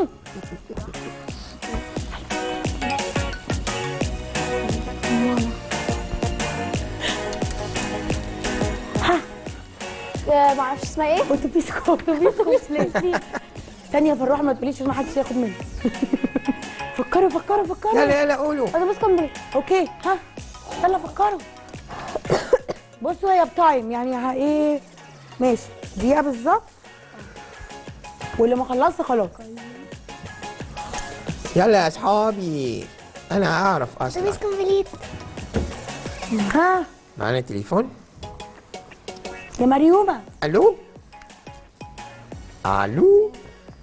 آه، معرفش اسمها ايه اتوبيس اتوبيس كومبليت ثانيه فالروح ما تقوليش ما حدش ياخد مني فكروا فكروا فكروا يلا يلا قولوا اتوبيس كومبليت اوكي ها يلا فكروا بصوا هي بتايم يعني ها ايه ماشي دقيقه بالظبط واللي ما خلصت خلاص يلا يا اصحابي انا اعرف اصلا اتوبيس كومبليت ها معانا تليفون يا مريومه الو الو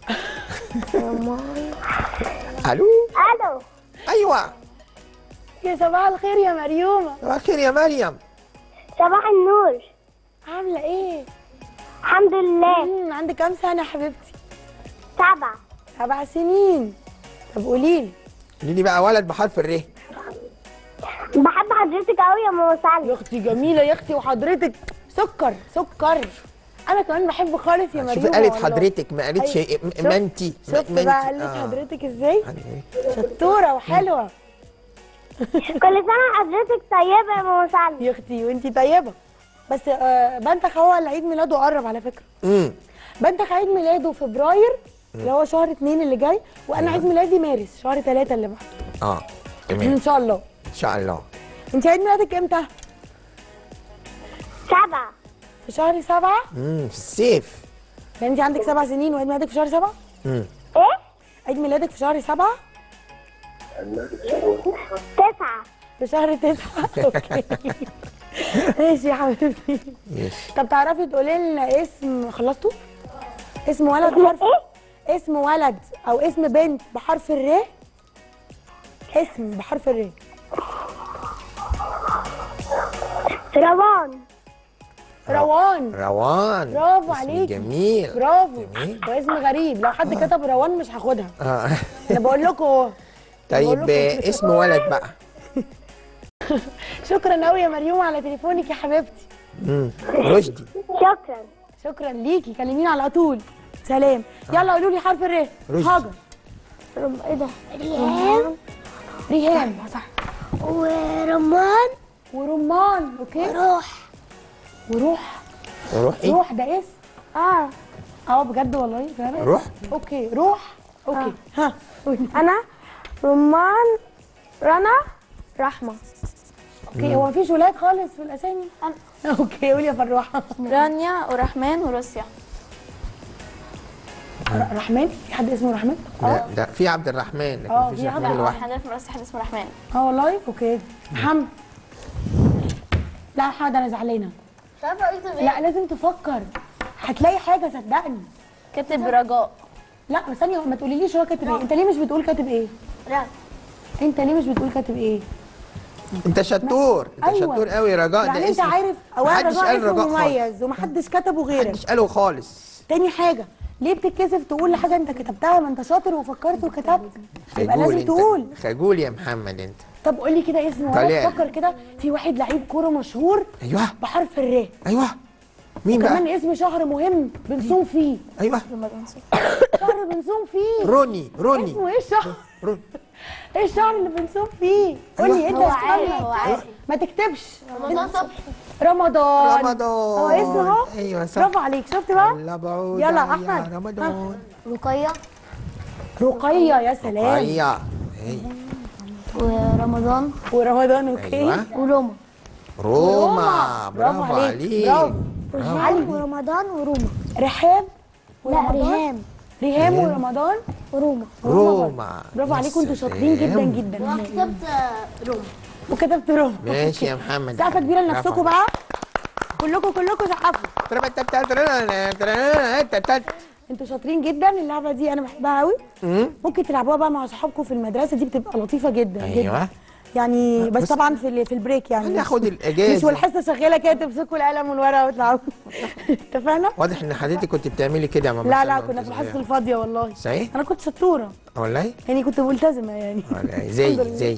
الو ألو ايوه يا صباح الخير يا مريومه صباح الخير يا مريم صباح النور عامله ايه الحمد لله مم، عندك كام سنه يا حبيبتي سبعة سبع سنين طب قولي لي قولي لي بقى ولد بحرف الر بحب حضرتك قوي يا ماما سعد يا اختي جميله يا اختي وحضرتك سكر سكر انا كمان بحب خالص يا مريومه شوفي قالت والله. حضرتك ما قالتش أيوة. م- شفت- ما انتي شفت ما بقى انتي. قالت آه. حضرتك ازاي حضرتك. شطوره وحلوه كل سنة حضرتك طيبة يا ماما سعد يا اختي وانتي طيبه بس آه بنتك هو اللي عيد ميلاده قرب على فكره امم بنتك عيد ميلاده فبراير اللي هو شهر اتنين اللي جاي وانا عيد ميلادي مارس شهر ثلاثة اللي بعد اه تمام ان شاء الله ان شاء الله انت عيد ميلادك امتى سبعة في شهر سبعة امم في الصيف يعني انت عندك سبع سنين وعيد ميلادك في شهر سبعة امم ايه عيد ميلادك في شهر سبعة تسعة في شهر تسعة اوكي ماشي يا حبيبتي ماشي طب تعرفي تقولي لنا اسم خلصتوا؟ اسم ولد بحرف اسم ولد او اسم بنت بحرف الر اسم بحرف الر روان روان روان برافو اسم عليكي. جميل برافو جميل. هو اسم غريب لو حد كتب روان مش هاخدها اه انا بقول لكم اهو طيب لكم. آه، اسم ولد بقى شكرا قوي يا مريوم على تليفونك يا حبيبتي امم رشدي شكرا شكرا ليكي كلميني على طول سلام يلا قولوا لي حرف الر رشدي. هاجر رم... ايه ده ريهام ريهام صح ورمان ورمان اوكي روح وروح روح ايه روح ده اسم اه اه بجد والله فعلا روح اوكي روح اوكي ها قولي. انا رمان رنا رحمه اوكي هو مفيش ولاد خالص في الاسامي اوكي قولي يا فروحه رانيا ورحمن وروسيا ر- رحمن في حد اسمه رحمن لا ده في عبد الرحمن لكن اه، مفيش في عبد رحمن لوحده عندنا في مدرسة حد اسمه رحمن اه والله اوكي محمد لا حد انا زعلانه لا لازم تفكر هتلاقي حاجه صدقني كاتب رجاء لا بس ثانيه ما تقوليليش هو كاتب ايه انت ليه مش بتقول كاتب ايه لا انت ليه مش بتقول كاتب ايه انت شطور انت أيوة. شطور قوي رجاء يعني ده انت اسم عارف اولا محدش رجاء قال اسمه رجاء خالص مميز ومحدش كتبه غيرك محدش قاله خالص تاني حاجه ليه بتتكسف تقول لحاجه انت كتبتها ما انت شاطر وفكرت وكتبت يبقى خجول لازم انت. تقول خجول يا محمد انت طب قول لي كده اسمه طلع. وانا بفكر كده في واحد لعيب كوره مشهور ايوه بحرف الراء ايوه مين كمان بقى اسم شهر مهم بنصوم فيه ايوه شهر بنصوم فيه روني روني اسمه ايه الشهر روني ايه الشهر اللي بنصوم فيه قول لي أيوة. انت هو عارف استنى. هو عارف ما تكتبش رمضان صبحي رمضان رمضان هو اسمه اهو ايوه صح برافو عليك شفت بقى الله بعود يلا، يا أحمد. رمضان رقية رقيه يا سلام ايوه هي. ورمضان ورمضان اوكي ايوه وروما روما برافو برافو عليك. عليك برافو. علي ورمضان وروما رحاب لا ورمضان ريهام ريهام ورمضان وروما روما برافو يا عليكم انتوا شاطرين جدا سلام. جدا كتبت روما وكتبت روما ماشي يا محمد سقفه كبيره برافو لنفسكم بقى كلكم كلكم سقفوا عليك. انتوا شاطرين جدا اللعبه دي انا بحبها قوي مم. ممكن تلعبوها بقى مع صحابكم في المدرسه دي بتبقى لطيفه جدا ايوه جدا يعني بس بس- طبعا في ال- في البريك يعني هناخد مش الاجازه والحصه شغاله كده تمسكوا القلم والورقه وتلعبوا اتفقنا؟ واضح ان حضرتك كنت بتعملي كده يا ماما لا سلمى لا وانت كنا في الحصه صغيرة. الفاضيه والله صحيح انا كنت شطوره والله يعني كنت ملتزمه يعني والله زي الحمد لله. زي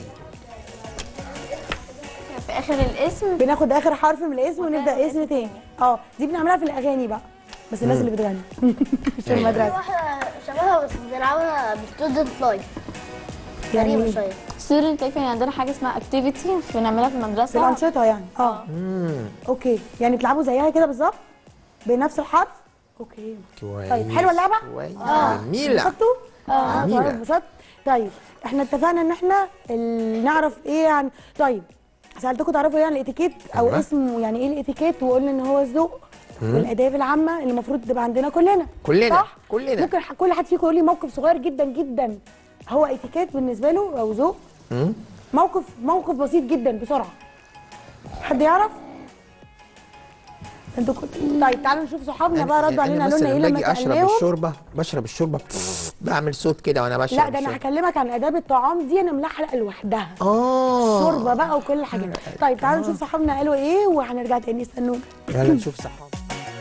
في اخر الاسم بناخد اخر حرف من الاسم ونبدا اسم تاني اه دي بنعملها في الاغاني بقى بس الناس اللي بتغني مش في المدرسه واحدة شبهها بس بنلعبها بستودنت لايف يعني غريبة إيه؟ شوية ستودنت كان عندنا حاجه اسمها اكتيفيتي بنعملها في في المدرسه الانشطه يعني اه مم. اوكي يعني تلعبوا زيها كده بالظبط بنفس الحرف اوكي كويس طيب حلوه اللعبه كويس جميله انبسطتوا اه جميلة. طيب انبسطت طيب احنا اتفقنا ان احنا ال- نعرف ايه عن طيب سالتكم تعرفوا ايه عن الاتيكيت او أيوة. اسمه يعني ايه الاتيكيت وقلنا ان هو الذوق والاداب العامه اللي المفروض تبقى عندنا كلنا كلنا صح كلنا ممكن ح- كل حد فيكم يقول لي موقف صغير جدا جدا هو اتيكيت بالنسبه له او ذوق مم. موقف موقف بسيط جدا بسرعه حد يعرف انتوا كنت... طيب تعالوا نشوف صحابنا بقى ردوا علينا أنا قالوا بس لنا ايه لما لما اجي اشرب سالناهم الشوربه بشرب الشوربه بعمل صوت كده وانا بشرب لا ده انا الشوربة. هكلمك عن اداب الطعام دي انا ملحلقه لوحدها اه شوربه بقى وكل حاجه طيب تعالوا نشوف صحابنا قالوا ايه وهنرجع تاني استنونا يلا نشوف صحاب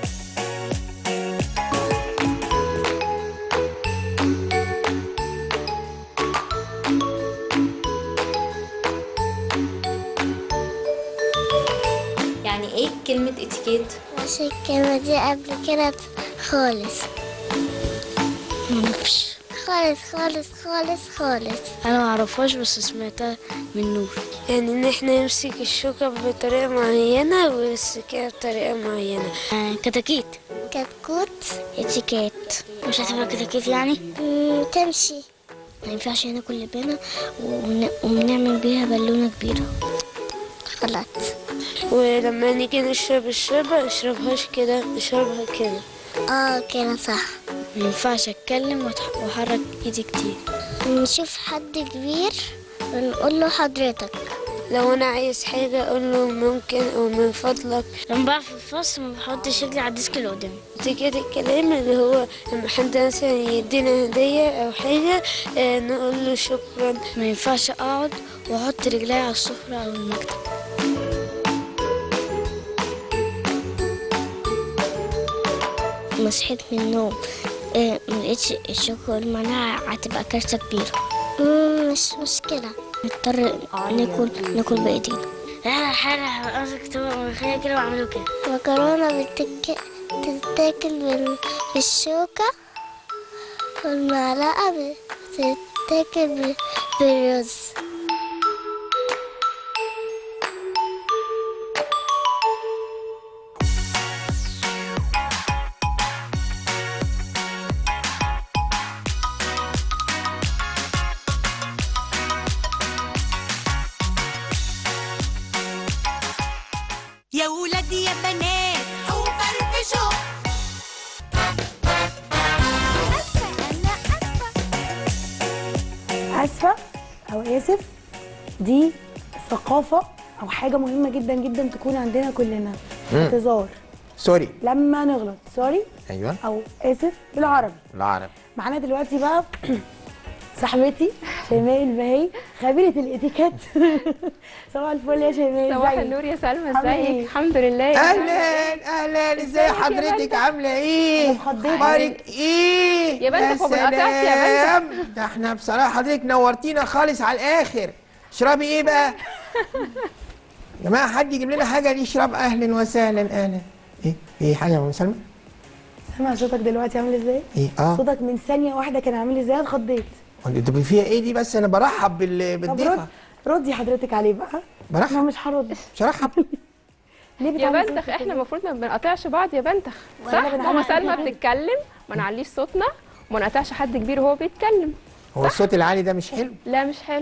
يعني ايه كلمة اتيكيت؟ مش الكلمة دي قبل كده خالص معرفش خالص خالص خالص خالص انا ما اعرفهاش بس سمعتها من نور يعني ان احنا نمسك الشوكة بطريقة معينة والسكينة بطريقة معينة كتاكيت كتكوت اتيكيت مش هتبقى كتاكيت يعني مم، تمشي ما ينفعش ناكل لبانة ون- ونعمل بيها بالونة كبيرة غلط ولما نيجي نشرب الشوربة نشربهاش كده نشربها كده اه كده صح ما ينفعش اتكلم وأتح- واحرك ايدي كتير نشوف حد كبير ونقول له حضرتك لو انا عايز حاجة اقول له ممكن او من فضلك لما بقى في الفصل ما بحطش رجلي على الديسك اللي قدامي كده الكلام اللي هو لما حد مثلا يدينا هدية او حاجة آه، نقول له شكرا ما ينفعش اقعد واحط رجلي على السفرة او المكتب ما صحيت من النوم آه، ما لقيتش الشوكولا معناها هتبقى كارثة كبيرة مش مشكلة نضطر ناكل ناكل بإيدينا لا حاجة امسك طبق ملوخية كده واعمله كده مكرونة بتك... تتاكل بال... بالشوكة والمعلقة بتتاكل ب... بالرز يا ولاد يا بنات قوم فرفشوا اسفه او اسف دي ثقافه او حاجه مهمه جدا جدا تكون عندنا كلنا مم. اعتذار سوري لما نغلط سوري ايوه او اسف بالعربي العرب معانا دلوقتي بقى صاحبتي شيماء البهي خبيره الاتيكيت صباح الفل يا شيماء صباح ازيك؟ النور يا سلمى عاملة ازيك إيه؟ الحمد لله اهلا اهلا ازي يا حضرتك بنتك؟ عامله ايه اتخضيت. اخبارك ايه يا بنتك وما قطعتش يا سلام. ده احنا بصراحه حضرتك نورتينا خالص على الاخر اشربي ايه بقى يا جماعه حد يجيب لنا حاجه نشرب اهلا وسهلا اهلا ايه ايه حاجه يا ام سلمى سامع صوتك دلوقتي عامل ازاي؟ ايه اه صوتك من ثانيه واحده كان عامل ازاي اتخضيت انت فيها ايه دي بس انا برحب بال... طب بالضيفه رد ردي حضرتك عليه بقى برحب انا مش هرد مش هرحب ليه يا بتعملي بنتخ صوتك احنا كده؟ المفروض ما بنقاطعش بعض يا بنتخ ولا صح بنعلي ماما سلمى عليها. بتتكلم ما نعليش صوتنا وما نقطعش حد كبير وهو بيتكلم هو الصوت العالي ده مش حلو لا مش حلو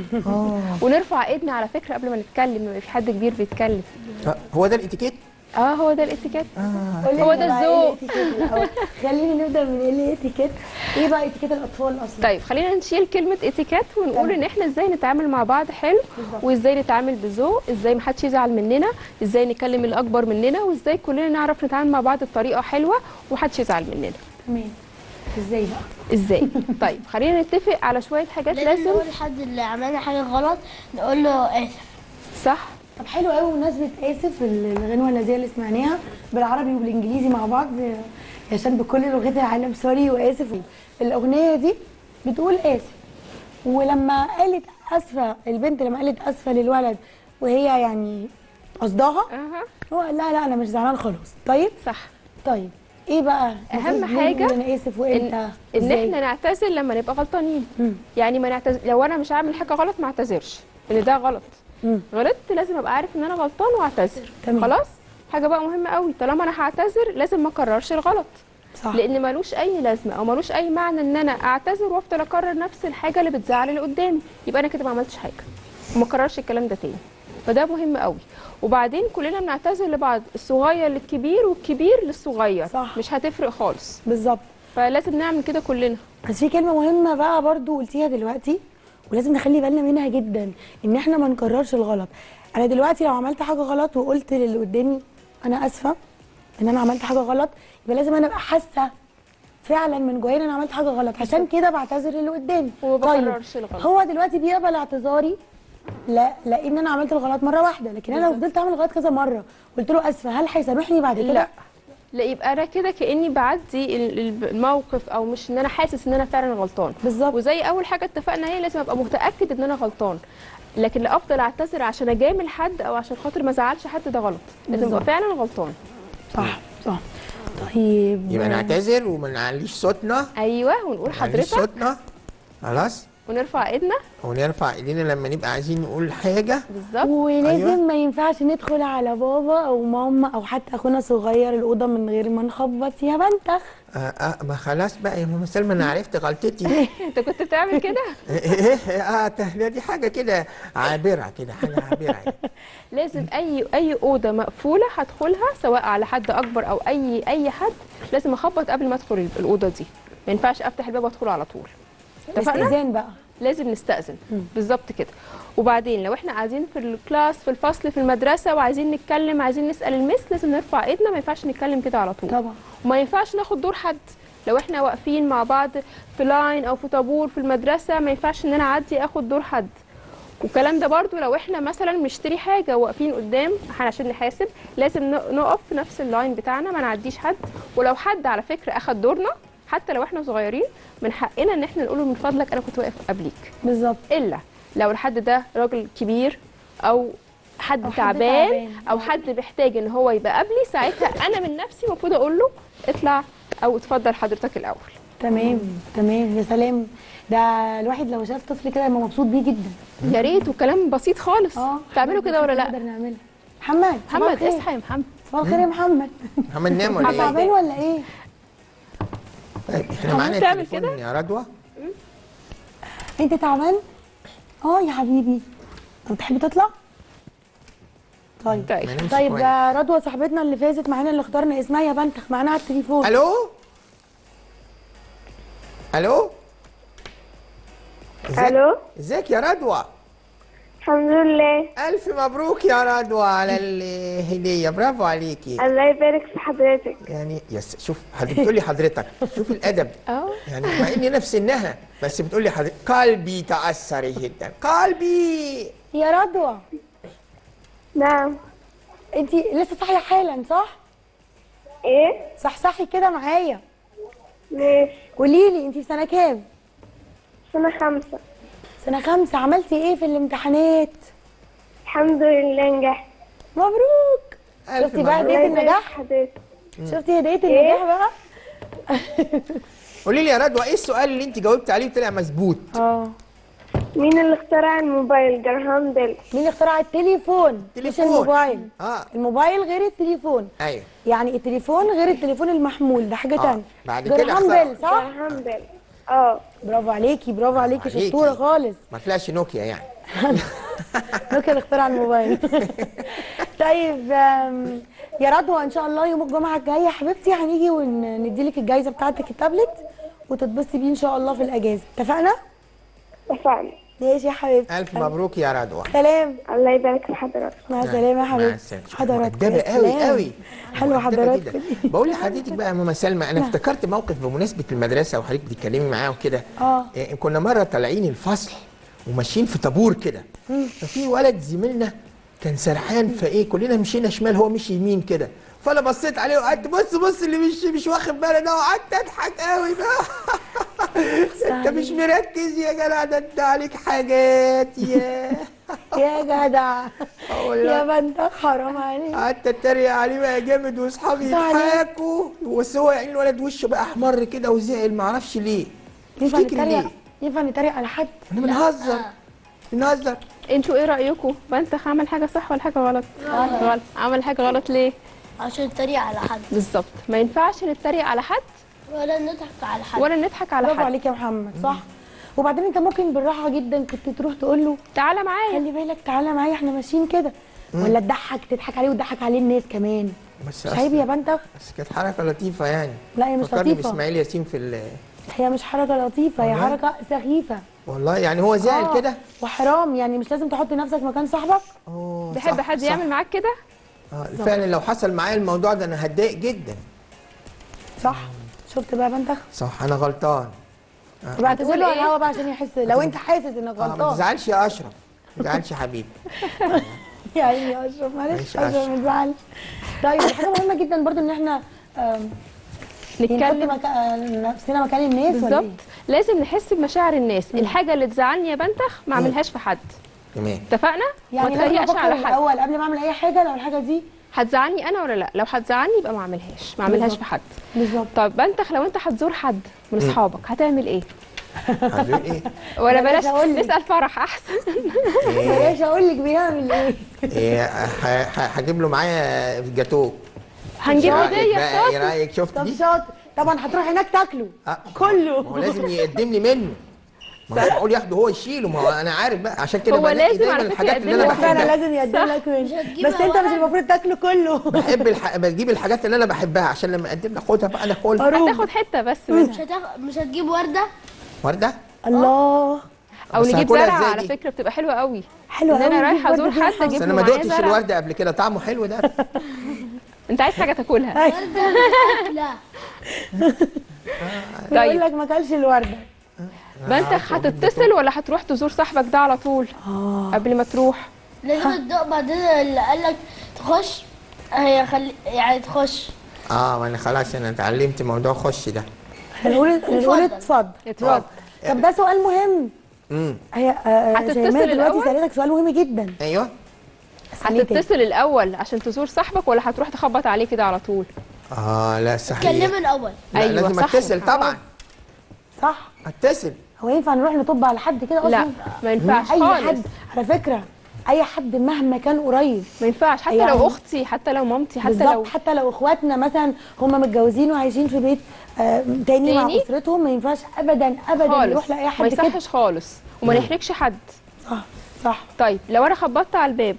ونرفع ايدنا على فكره قبل ما نتكلم لما في حد كبير بيتكلم آه، هو ده الاتيكيت اه هو ده الاتيكيت قولي هو لنا ده بقى الذوق. إيه الاتيكيت الأول؟ خلينا نبدا من ايه الاتيكيت ايه بقى اتيكيت الاطفال اصلا طيب خلينا نشيل كلمة اتيكيت ونقول تمام. ان احنا ازاي نتعامل مع بعض حلو بالظبط. وازاي نتعامل بذوق ازاي محدش يزعل مننا ازاي نكلم الاكبر مننا وازاي كلنا نعرف نتعامل مع بعض بطريقة حلوة ومحدش يزعل مننا تمام ازاي بقى ازاي طيب خلينا نتفق على شوية حاجات لازم لازم نقول لحد اللي عملنا حاجة غلط نقول له آسف صح طب حلو قوي بمناسبه اسف الغنوه اللذيذه اللي سمعناها بالعربي وبالانجليزي مع بعض عشان بكل لغات العالم سوري واسف الاغنيه دي بتقول اسف ولما قالت اسفه البنت لما قالت اسفه للولد وهي يعني قصدها اها هو قال لها لا انا مش زعلان خلاص طيب صح طيب ايه بقى أهم المفروض حاجة نقول انا اسف وامتى ان, إن إزاي؟ احنا نعتذر لما نبقى غلطانين مم. يعني ما نعتذر لو انا مش هعمل حاجة غلط ما اعتذرش ان ده غلط مم. غلطت لازم ابقى عارف ان انا غلطان واعتذر تمام. خلاص حاجه بقى مهمه قوي طالما انا هعتذر لازم ما اكررش الغلط صح لان ملوش اي لازمه او ملوش اي معنى ان انا اعتذر وافضل اكرر نفس الحاجه اللي بتزعل اللي قدامي يبقى انا كده ما عملتش حاجه وما اكررش الكلام ده تاني فده مهم قوي وبعدين كلنا بنعتذر لبعض الصغير للكبير والكبير للصغير صح. مش هتفرق خالص بالظبط فلازم نعمل كده كلنا بس في كلمه مهمه بقى برضو قلتيها دلوقتي ولازم نخلي بالنا منها جدا ان احنا ما نكررش الغلط انا دلوقتي لو عملت حاجه غلط وقلت للي قدامي انا اسفه ان انا عملت حاجه غلط يبقى لازم انا ابقى حاسه فعلا من جوايا ان انا عملت حاجه غلط عشان كده بعتذر للي قدامي وما بكررش الغلط. هو دلوقتي بيقبل اعتذاري لا لان انا عملت الغلط مره واحده لكن انا لو فضلت اعمل غلط كذا مره قلت له اسفه هل هيسامحني بعد كده لا لا يبقى انا كده كاني بعدي ال- ال- الموقف او مش ان انا حاسس ان انا فعلا غلطان بالظبط وزي اول حاجه اتفقنا هي لازم ابقى متاكد ان انا غلطان لكن لا افضل اعتذر عشان اجامل حد او عشان خاطر ما ازعلش حد ده غلط لازم ابقى بالظبط. فعلا غلطان صح صح طيب يبقى نعتذر وما نعليش صوتنا ايوه ونقول ما نعليش حضرتك صوتنا خلاص ونرفع ايدنا ونرفع ايدينا لما نبقى عايزين نقول حاجه بالظبط ولازم أيوة. ما ينفعش ندخل على بابا او ماما او حتى اخونا صغير الاوضه من غير ما نخبط يا بنتخ آه آه ما خلاص بقى يا ماما سلمى انا عرفت غلطتي انت كنت بتعمل كده اه ده- دي حاجه كده عابره كده حاجه عابره يعني. لازم اي اي اوضه مقفوله هدخلها سواء على حد اكبر او اي اي حد لازم اخبط قبل ما ادخل ال- الاوضه دي ما ينفعش افتح الباب وادخله على طول اتفقنا استئذان بقى لازم نستأذن بالظبط كده وبعدين لو احنا قاعدين في الكلاس في الفصل في المدرسه وعايزين نتكلم عايزين نسال المس لازم نرفع ايدنا ما ينفعش نتكلم كده على طول طبعا وما ينفعش ناخد دور حد لو احنا واقفين مع بعض في لاين او في طابور في المدرسه ما ينفعش ان انا اعدي اخد دور حد والكلام ده برضو لو احنا مثلا بنشتري حاجه واقفين قدام احنا عشان نحاسب لازم ن- نقف في نفس اللاين بتاعنا ما نعديش حد ولو حد على فكره اخد دورنا حتى لو احنا صغيرين من حقنا ان احنا نقول له من فضلك انا كنت واقف قبليك بالظبط الا لو الحد ده راجل كبير او حد أو حد تعبان تعبان. او حد محتاج ان هو يبقى قبلي ساعتها انا من نفسي المفروض اقول له اطلع او اتفضل حضرتك الاول تمام تمام يا سلام ده الواحد لو شاف طفل كده يبقى مبسوط بيه جدا يا ريت وكلام بسيط خالص اه تعملوا كده ولا لا نقدر نعملها محمد صباح محمد الخير. اصحى يا محمد صباح الخير يا محمد محمد نام ولا تعبان ايه؟ ولا ايه طيب احنا محمد معانا تعمل التليفون يا رضوى انت تعبان اه يا حبيبي طب تحب تطلع طيب ما نمشي طيب كويس. آه، رضوى صاحبتنا اللي فازت معانا اللي اخترنا اسمها يا بنتخ معانا على التليفون الو الو ازيك- الو ازيك يا رضوى الحمد لله الف مبروك يا رضوى على الهديه برافو عليكي الله يبارك في حضرتك يعني يس شوف حد بتقول لي حضرتك شوف الادب اه يعني مع اني نفس سنها بس بتقول لي حضرتك قلبي تاثر جدا قلبي يا رضوى نعم انت لسه صاحيه حالا صح ايه صحصحي كده معايا ماشي قولي لي انت في سنه كام سنة خمسة سنه خمسة عملتي ايه في الامتحانات الحمد لله نجحت مبروك ألف شفتي بقى مبروك. هديه الله يبارك النجاح في حضرتك شفتي هديه إيه؟ النجاح بقى قولي لي يا رضوى ايه السؤال اللي انت جاوبت عليه وطلع مظبوط اه مين اللي اخترع الموبايل جراهام بيل مين اللي اخترع التليفون مش تليفون. الموبايل اه الموبايل غير التليفون ايوه يعني التليفون غير التليفون المحمول ده حاجه آه. تانية بعد كده جراهام اخترع. بيل صح جراهام بيل اه برافو عليكي برافو عليكي عليكي. شطوره خالص ما طلعش نوكيا يعني ممكن اخترع الموبايل طيب آم، يا رضوى ان شاء الله يوم الجمعه الجايه يا حبيبتي هنيجي وندي لك الجايزه بتاعتك التابلت وتتبسطي بيه ان شاء الله في الاجازه اتفقنا اتفقنا ماشي يا حبيبتي الف مبروك يا رضوى سلام الله يبارك في حضرتك مع السلامه يا مع حبيبتي السلامة. حضراتكم مؤدبة يا قوي سلام. قوي حلوه مؤدبة حضراتكم جدا. بقول لحضرتك بقى يا ماما سلمى انا افتكرت موقف بمناسبه المدرسه وحضرتك بتتكلمي معاه وكده اه إيه، كنا مره طالعين الفصل وماشيين في طابور كده ففي ولد زميلنا كان سرحان فايه كلنا مشينا شمال هو مشي يمين كده فانا بصيت عليه وقعدت بص بص اللي مش مش واخد باله ده وقعدت اضحك قوي بقى انت مش مركز يا جدع ده انت عليك حاجات يا يا جدع والله. يا بنت حرام عليك قعدت اتريق عليه بقى جامد واصحابي صح عليك. يضحكوا بس هو يعني الولد وشه بقى احمر كده وزعل معرفش ليه ينفع تفتكري نتريق ليه؟ ينفع نتريق على حد احنا بنهزر بنهزر انتوا ايه رايكم بنتخ عمل حاجه صح ولا حاجه غلط غلط عمل حاجه غلط ليه عشان نتريق على حد بالظبط ما ينفعش نتريق على حد ولا نضحك على حد ولا نضحك على برافو حد عليك يا محمد صح وبعدين انت ممكن بالراحه جدا كنت تروح تقول له تعالى معايا خلي بالك تعالى معايا احنا ماشيين كده ولا تضحك تضحك عليه وتضحك عليه الناس كمان بس مش عيب يا بنتخ بس كانت حركه لطيفه يعني لا هي مش فكرني لطيفه باسماعيل ياسين في ال- هي مش حركه لطيفه هي والله؟ حركه سخيفه والله يعني هو زعل آه، كده وحرام يعني مش لازم تحط نفسك مكان صاحبك اه تحب صح، حد صح. يعمل معاك كده آه فعلا لو حصل معايا الموضوع ده انا هتضايق جدا صح شفت بقى يا بنتخ صح انا غلطان يبقى اعتذر له على إيه؟ الهوا بقى عشان يحس لو انت حاسس انك اه ما غلطان تزعلش يا اشرف ما تزعلش يا حبيبي يا عيني يا اشرف معلش ماشي اشرف أشرف. ما تزعلش طيب دي حاجه مهمه جدا برضو ان احنا آم، نحط نتكلم مكا... نفسنا مكان الناس ولا بالظبط ايه؟ لازم نحس بمشاعر الناس الحاجه اللي تزعلني يا بنتخ ما اعملهاش في حد تمام اتفقنا يعني ما لازم تتريقش افكر على حد الاول قبل ما اعمل اي حاجه لو الحاجه دي هتزعلني انا ولا لا لو هتزعلني يبقى ما اعملهاش ما اعملهاش بالظبط. في حد بالظبط طب بنتخ لو انت هتزور حد من اصحابك هتعمل ايه هتقول ايه؟ ولا بلاش بلاش أقول لك. نسال فرح احسن إيه؟ بلاش اقول لك بيعمل ايه إيه، ه- ه- هجيب له معايا جاتوه هنجيب إيه رأيك هديه بقى؟ ايه شاطر رايك شفت طب دي؟ شاطر طبعا هتروح هناك تاكله آه، كله. ما هو لازم يقدم لي منه ما هو مش معقول ياخده هو يشيله ما هو انا عارف بقى عشان كده هو بنقي لازم دايما على فكرة الحاجات اللي انا يقدم هو فعلا بحبها لازم يقدم لك منه هتجيبها بس انت مش ورق؟ المفروض تاكله كله بحب الح... بجيب الحاجات اللي انا بحبها عشان لما اقدم لي خدها بقى انا اكلها أروح. هتاخد حته بس منها مش هتاخ... مش هتجيب ورده ورده الله او بس نجيب هاكلها زرعه إزاي على دي؟ فكره بتبقى حلوه قوي حلو ان قوي انا رايحه ازور حد بس اجيب انا له ما معايا دقتش زرعه الورده قبل كده طعمه حلو ده انت عايز حاجه تاكلها لا بيقول طيب لك ما كلش الورده بنتخ هتتصل ولا هتروح تزور صاحبك ده على طول قبل ما تروح لازم تدق بعدين اللي قال لك تخش هي خلي يعني تخش اه ما انا خلاص انا اتعلمت موضوع خش ده هنقول هنقول اتفضل. اتفضل اتفضل طب ده سؤال مهم امم هي آه، هتتصل شيماء دلوقتي الأول؟ سألتك سؤال مهم جدا ايوه اسأليه تاني. هتتصل الاول عشان تزور صاحبك ولا هتروح تخبط عليه كده على طول اه لا صحيح كلمه الاول لا أيوة، لازم صح. اتصل طبعا صح اتصل هو ينفع نروح نطب على حد كده اصلا لا ما ينفعش اي خالص حد على فكره اي حد مهما كان قريب ما ينفعش حتى يعني- لو اختي حتى لو مامتي حتى بالظبط لو حتى لو اخواتنا مثلا هم متجوزين وعايشين في بيت آه تاني مع تاني؟ اسرتهم ما ينفعش ابدا ابدا خالص نروح لاي ما حد كده يصحش خالص وما نحرجش حد صح صح طيب لو انا خبطت على الباب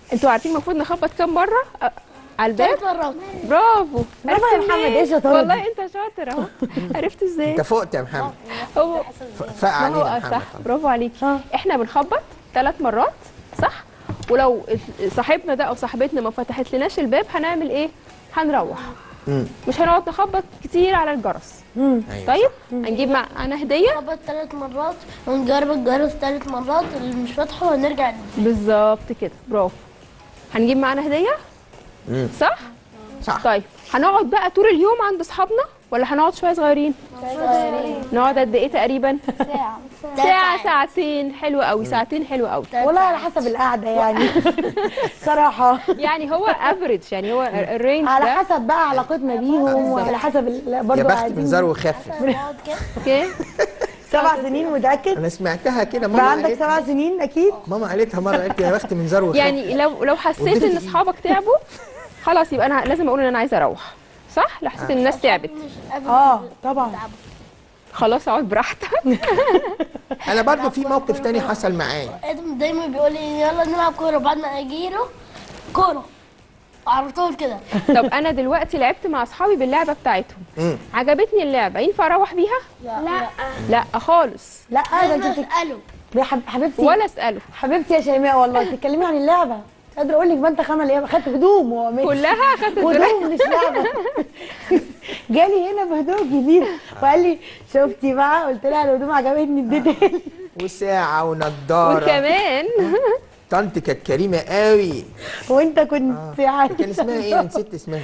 انتوا عارفين المفروض نخبط كام مره أ- على الباب ثلاث مرات برافو برافو يا عرفت محمد، منين؟ ايه الشطارة والله دي؟ انت شاطر اهو عرفت ازاي انت فقت يا محمد هو ف- فاق ما هو علينا صح محمد برافو عليكي احنا بنخبط ثلاث مرات صح ولو صاحبنا ده او صاحبتنا ما فتحت لناش الباب هنعمل ايه هنروح مم. مش هنقعد نخبط كتير على الجرس أيوة. طيب هنجيب معانا هديه خبط ثلاث مرات ونجرب الجرس ثلاث مرات اللي مش فاتحه ونرجع بالظبط كده برافو هنجيب معانا هديه مم. صح صح طيب هنقعد بقى طول اليوم عند اصحابنا ولا هنقعد شويه صغيرين نقعد قد ايه تقريبا ساعة ساعه ساعتين حلو قوي ساعتين حلو قوي والله على حسب القعده يعني صراحه يعني هو افريج يعني هو الرينج على ده حسب بقى علاقتنا بيهم وعلى حسب ال- يا برضه بخت قاعدين من زار وخف اوكي سبع سنين متاكد انا سمعتها كده ماما بقى عندك قالت سبع سنين اكيد ماما قالتها مره قالت لي يا بخت من زار وخف يعني لو لو حسيت والضيف ان الجديد. اصحابك تعبوا خلاص يبقى انا لازم اقول ان انا عايزه اروح صح لو حسيت ان الناس تعبت اه طبعا خلاص اقعد براحتك انا برضو في موقف تاني حصل معايا ادم دايما بيقول لي يلا نلعب كوره بعد ما اجي له كوره على طول كده طب انا دلوقتي لعبت مع اصحابي باللعبه بتاعتهم مم. عجبتني اللعبه ينفع اروح بيها لا لا خالص لا ده انت لازم بتك... اساله يا حب- حبيبتي ولا اساله حبيبتي يا شيماء والله تتكلمي عن اللعبه مش قادره اقول لك ما انت خمل ايه خدت هدوم وهو ماشي. كلها خدت هدوم مش لعبه جالي هنا بهدوم جديده وقال لي شفتي بقى قلت لها الهدوم عجبتني اديتها لي وساعه ونضاره وكمان طنط كانت كريمه قوي وانت كنت عارف كان اسمها ايه أنا نسيت اسمها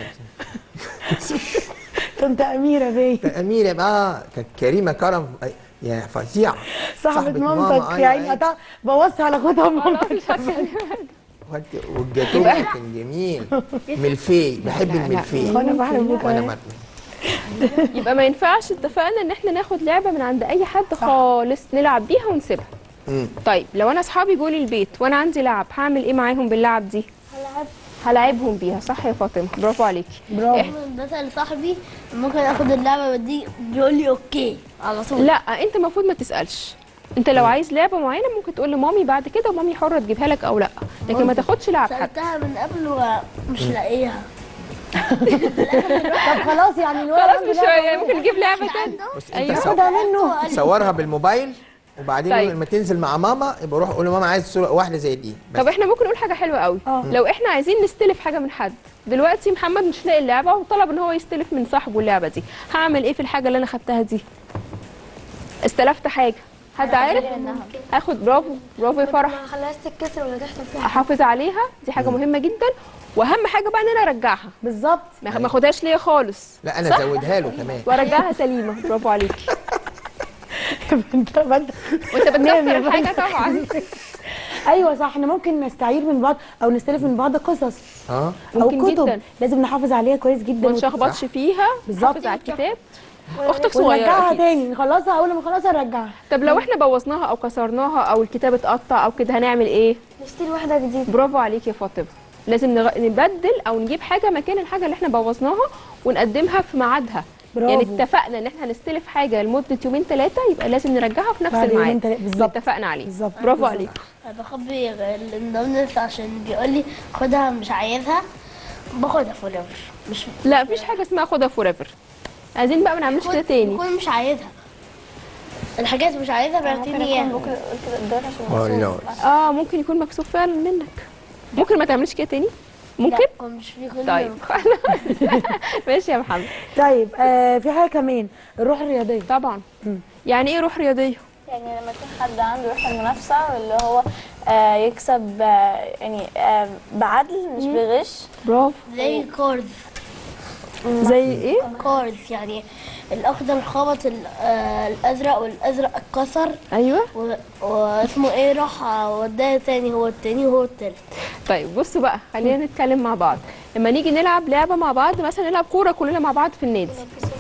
كنت اميره باين كانت اميره بقى كانت كريمه كرم يا فظيعه صاحبة ماما، مامتك أيوة، يعني أيوة. قطع بوظها على خدها مامتك وأنت- والجاتوه كان جميل ملفي بحب الملفي وانا بحبك وانا كمان. برضه يبقى ما ينفعش اتفقنا ان احنا ناخد لعبه من عند اي حد خالص نلعب بيها ونسيبها مم. طيب لو انا اصحابي جولي البيت وانا عندي لعب هعمل ايه معاهم باللعب دي هلاعبهم بيها صح يا فاطمه برافو عليكي برافو مثلا صاحبي ممكن اخد اللعبه دي بيقول لي اوكي على طول لا انت المفروض ما تسالش انت لو عايز لعبه معينه ممكن تقول لمامي بعد كده ومامي حره تجيبها لك او لا لكن ما تاخدش لعب حد سالتها من قبل ومش لاقيها طب خلاص يعني الولد خلاص عنده مش لعبة ممكن نجيب لعبه تانية بس انت أيوة. صو- خدها منه صورها بالموبايل وبعدين طيب. لما تنزل مع ماما يبقى روح قول لماما عايز صوره واحده زي دي بس طب احنا ممكن نقول حاجه حلوه قوي اه. لو احنا عايزين نستلف حاجه من حد دلوقتي محمد مش لاقي اللعبه وطلب ان هو يستلف من صاحبه اللعبه دي هعمل ايه في الحاجه اللي انا خدتها دي استلفت حاجه حد عارف هاخد برافو برافو يا فرح ما خلاص تتكسر ولا تحصل فيها احافظ عليها دي حاجه مهمه جدا واهم حاجه بقى ان انا ارجعها بالظبط ما ما اخدهاش ليا خالص لا انا ازودها له كمان وارجعها سليمه برافو عليكي انت انت وانت نام يا بتكسر الحاجه طبعا ايوه صح احنا ممكن نستعير من بعض او نستلف من بعض قصص اه او ممكن كتب جداً. لازم نحافظ عليها كويس جدا ما نشخبطش فيها بالظبط. نحافظ على الكتاب اختك صغيره ونرجعها أكيد. تاني نخلصها اول ما نخلصها نرجعها طب لو احنا بوظناها او كسرناها او الكتاب اتقطع او كده هنعمل ايه نشتري واحده جديده برافو عليك يا فاطمه لازم نغ... نبدل او نجيب حاجه مكان الحاجه اللي احنا بوظناها ونقدمها في ميعادها برافو. يعني اتفقنا ان احنا هنستلف حاجه لمده يومين ثلاثه يبقى لازم نرجعها في نفس بعد يومين الميعاد تلاتة، اللي بالظبط. اتفقنا عليه بالظبط. برافو عليك انا بخبي الدونتس عشان بيقول لي خدها مش عايزها باخدها فور مش لا مفيش حاجه اسمها خدها فور ايفر عايزين بقى ما نعملش كده تاني بكون مش عايزها الحاجات مش عايزها بيعطيني اياها والله اه ممكن يكون مكسوف فعلا منك ممكن ما تعملش كده تاني ممكن لا مش بيكون طيب خلاص ماشي يا محمد طيب آه في حاجه كمان الروح الرياضيه طبعا يعني ايه روح رياضيه يعني لما يكون حد عنده روح المنافسة واللي هو آه يكسب آه يعني آه بعدل مش بغش برافو زي كورز زي ايه كورز يعني الاخضر خبط ال- آه، الازرق والازرق اتكسر ايوه و- واسمه ايه راح وداه تاني هو التاني وهو التالت طيب بصوا بقى خلينا نتكلم مع بعض لما نيجي نلعب لعبه مع بعض مثلا نلعب كوره كلنا مع بعض في النادي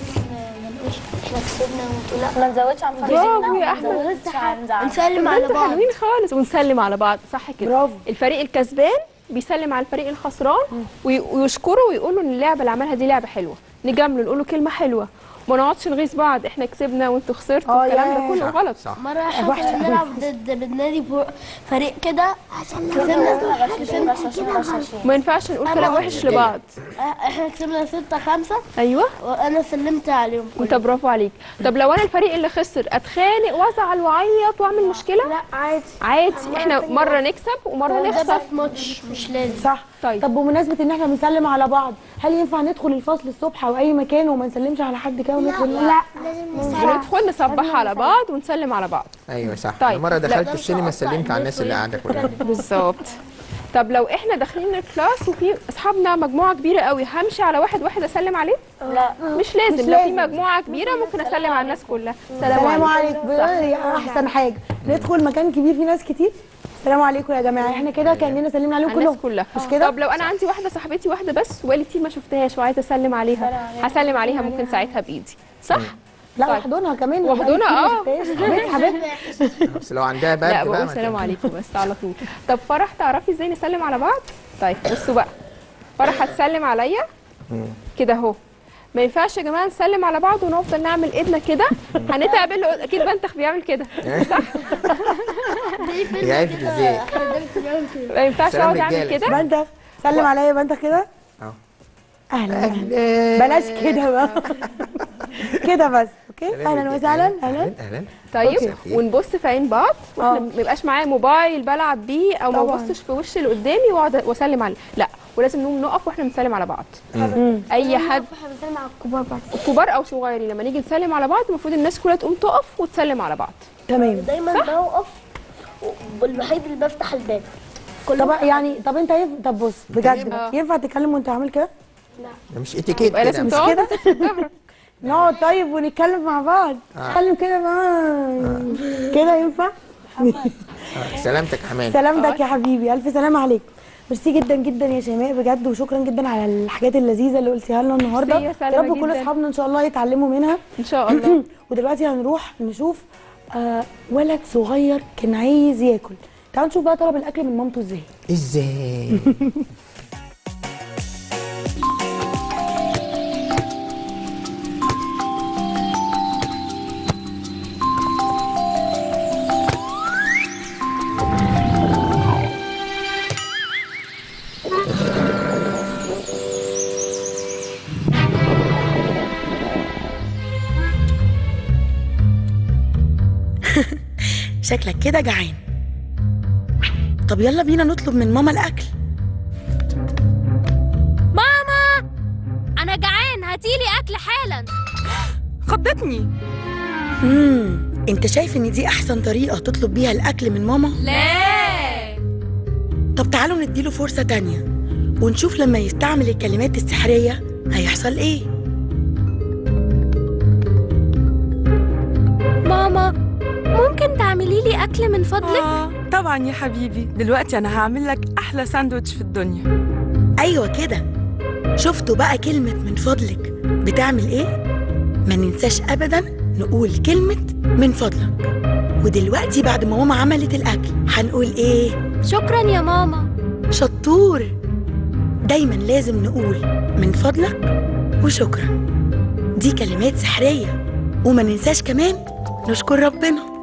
احنا كسبنا وطلع ما نزودش عن برافو يا احمد نسلم على انتوا بعض حلوين خالص ونسلم على بعض صح كده برافو. الفريق الكسبان بيسلم على الفريق الخسران وي- ويشكره ويقول له ان اللعبه اللي عملها دي لعبه حلوه نجامله نقول له كلمه حلوه ما نقعدش نغيظ بعض احنا كسبنا وانتوا خسرتوا آه، الكلام ياه. ده كله صح، غلط صح مرة احنا وحشة كنا أوي. بنلعب ضد بالنادي فوق فريق كده كسبنا كسبنا ما ينفعش نقول كلام وحش لبعض احنا كسبنا ستة خمسة ايوه وانا سلمت عليهم انت برافو عليك طب لو انا الفريق اللي خسر اتخانق وازعل واعيط واعمل مشكله لا عادي عادي احنا مره نكسب ومره ده نخسر بس ماتش مش لازم صح طيب. طب بمناسبه ان احنا بنسلم على بعض هل ينفع ندخل الفصل الصبح او اي مكان وما نسلمش على حد كده وندخل لا بندخل نصبح على بعض ونسلم على بعض ايوه صح طيب. طيب. مره لا. دخلت السينما سلمت على الناس اللي قاعده كلها بالظبط طب لو احنا داخلين الكلاس وفي اصحابنا مجموعه كبيره قوي همشي على واحد واحد اسلم عليه لا مش لازم مش لو في لازم. مجموعه كبيره ممكن اسلم على الناس كلها السلام عليكم دي احسن حاجه ندخل مكان كبير فيه ناس كتير السلام عليكم يا جماعه احنا كده كاننا سلمنا عليهم على الناس كلهم كلها مش كده طب لو انا عندي واحده صاحبتي واحده بس وبقالي كتير ما شفتهاش وعايزه اسلم عليها هسلم عليها ممكن ساعتها بايدي صح لا طيب. واحضنها كمان واحضنها، اه. حبيبتي حبيبتي بس لو عندها برد لا بقى بقول ما سلام تعمل. عليكم بس على طول طب فرح تعرفي ازاي نسلم على بعض طيب بصوا بقى فرح هتسلم عليا كده اهو ما ينفعش يا جماعه نسلم على بعض ونفضل نعمل ايدنا كده هنتعب اللي اكيد بنتخ بيعمل كده هي عرفت ازاي ما ينفعش سلام اقعد اعمل رجالة. كده بنتك سلم عليا يا بنتك كده أهو. اهلا أهلاً. بلاش كده بقى كده بس اوكي اهلا وسهلا اهلا اهلا طيب مساء الخير. ونبص في عين بعض واحنا آه. ما يبقاش معايا موبايل بلعب بيه او ما طبعاً. ابصش في وش اللي قدامي واقعد واسلم عليه لا ولازم نقوم نقف واحنا بنسلم على بعض اي حد احنا بنسلم على الكبار بعد كبار او صغيرين لما نيجي نسلم على بعض المفروض الناس كلها تقوم تقف وتسلم على بعض تمام دايما بوقف والوحيد اللي بفتح الباب طب يعني طب انت ينفع طب بص بجد آه. ينفع تتكلم وانت عامل كده ده مش اتيكيت يبقى لازم كده تقعد كده؟ وتسد ظهرك. نقعد طيب ونتكلم مع بعض نتكلم كده بقى كده ينفع آه، سلامتك حماد سلامتك يا حبيبي الف سلامه عليك ميرسي جدا جدا يا شيماء بجد وشكرا جدا على الحاجات اللذيذه اللي قلتيها لنا النهارده ميرسي يا سلمى رب كل جداً. اصحابنا ان شاء الله يتعلموا منها ان شاء الله ودلوقتي هنروح نشوف آه ولد صغير كان عايز ياكل تعالوا نشوف بقى طلب الاكل من مامته ازاي ازاي شكلك كده جعان طب يلا بينا نطلب من ماما الاكل ماما انا جعان هاتيلي اكل حالا خضتني امم انت شايف ان دي احسن طريقه تطلب بيها الاكل من ماما لا طب تعالوا نديله فرصه تانية ونشوف لما يستعمل الكلمات السحريه هيحصل ايه ماما ممكن تعملي لي اكل من فضلك آه طبعا يا حبيبي دلوقتي أنا هعمل لك أحلى ساندوتش في الدنيا ايوه كده شفتوا بقى كلمه من فضلك بتعمل ايه ما ننساش ابدا نقول كلمه من فضلك ودلوقتي بعد ما ماما عملت الاكل هنقول ايه شكرا يا ماما شطور دايما لازم نقول من فضلك وشكرا دي كلمات سحرية وما ننساش كمان نشكر ربنا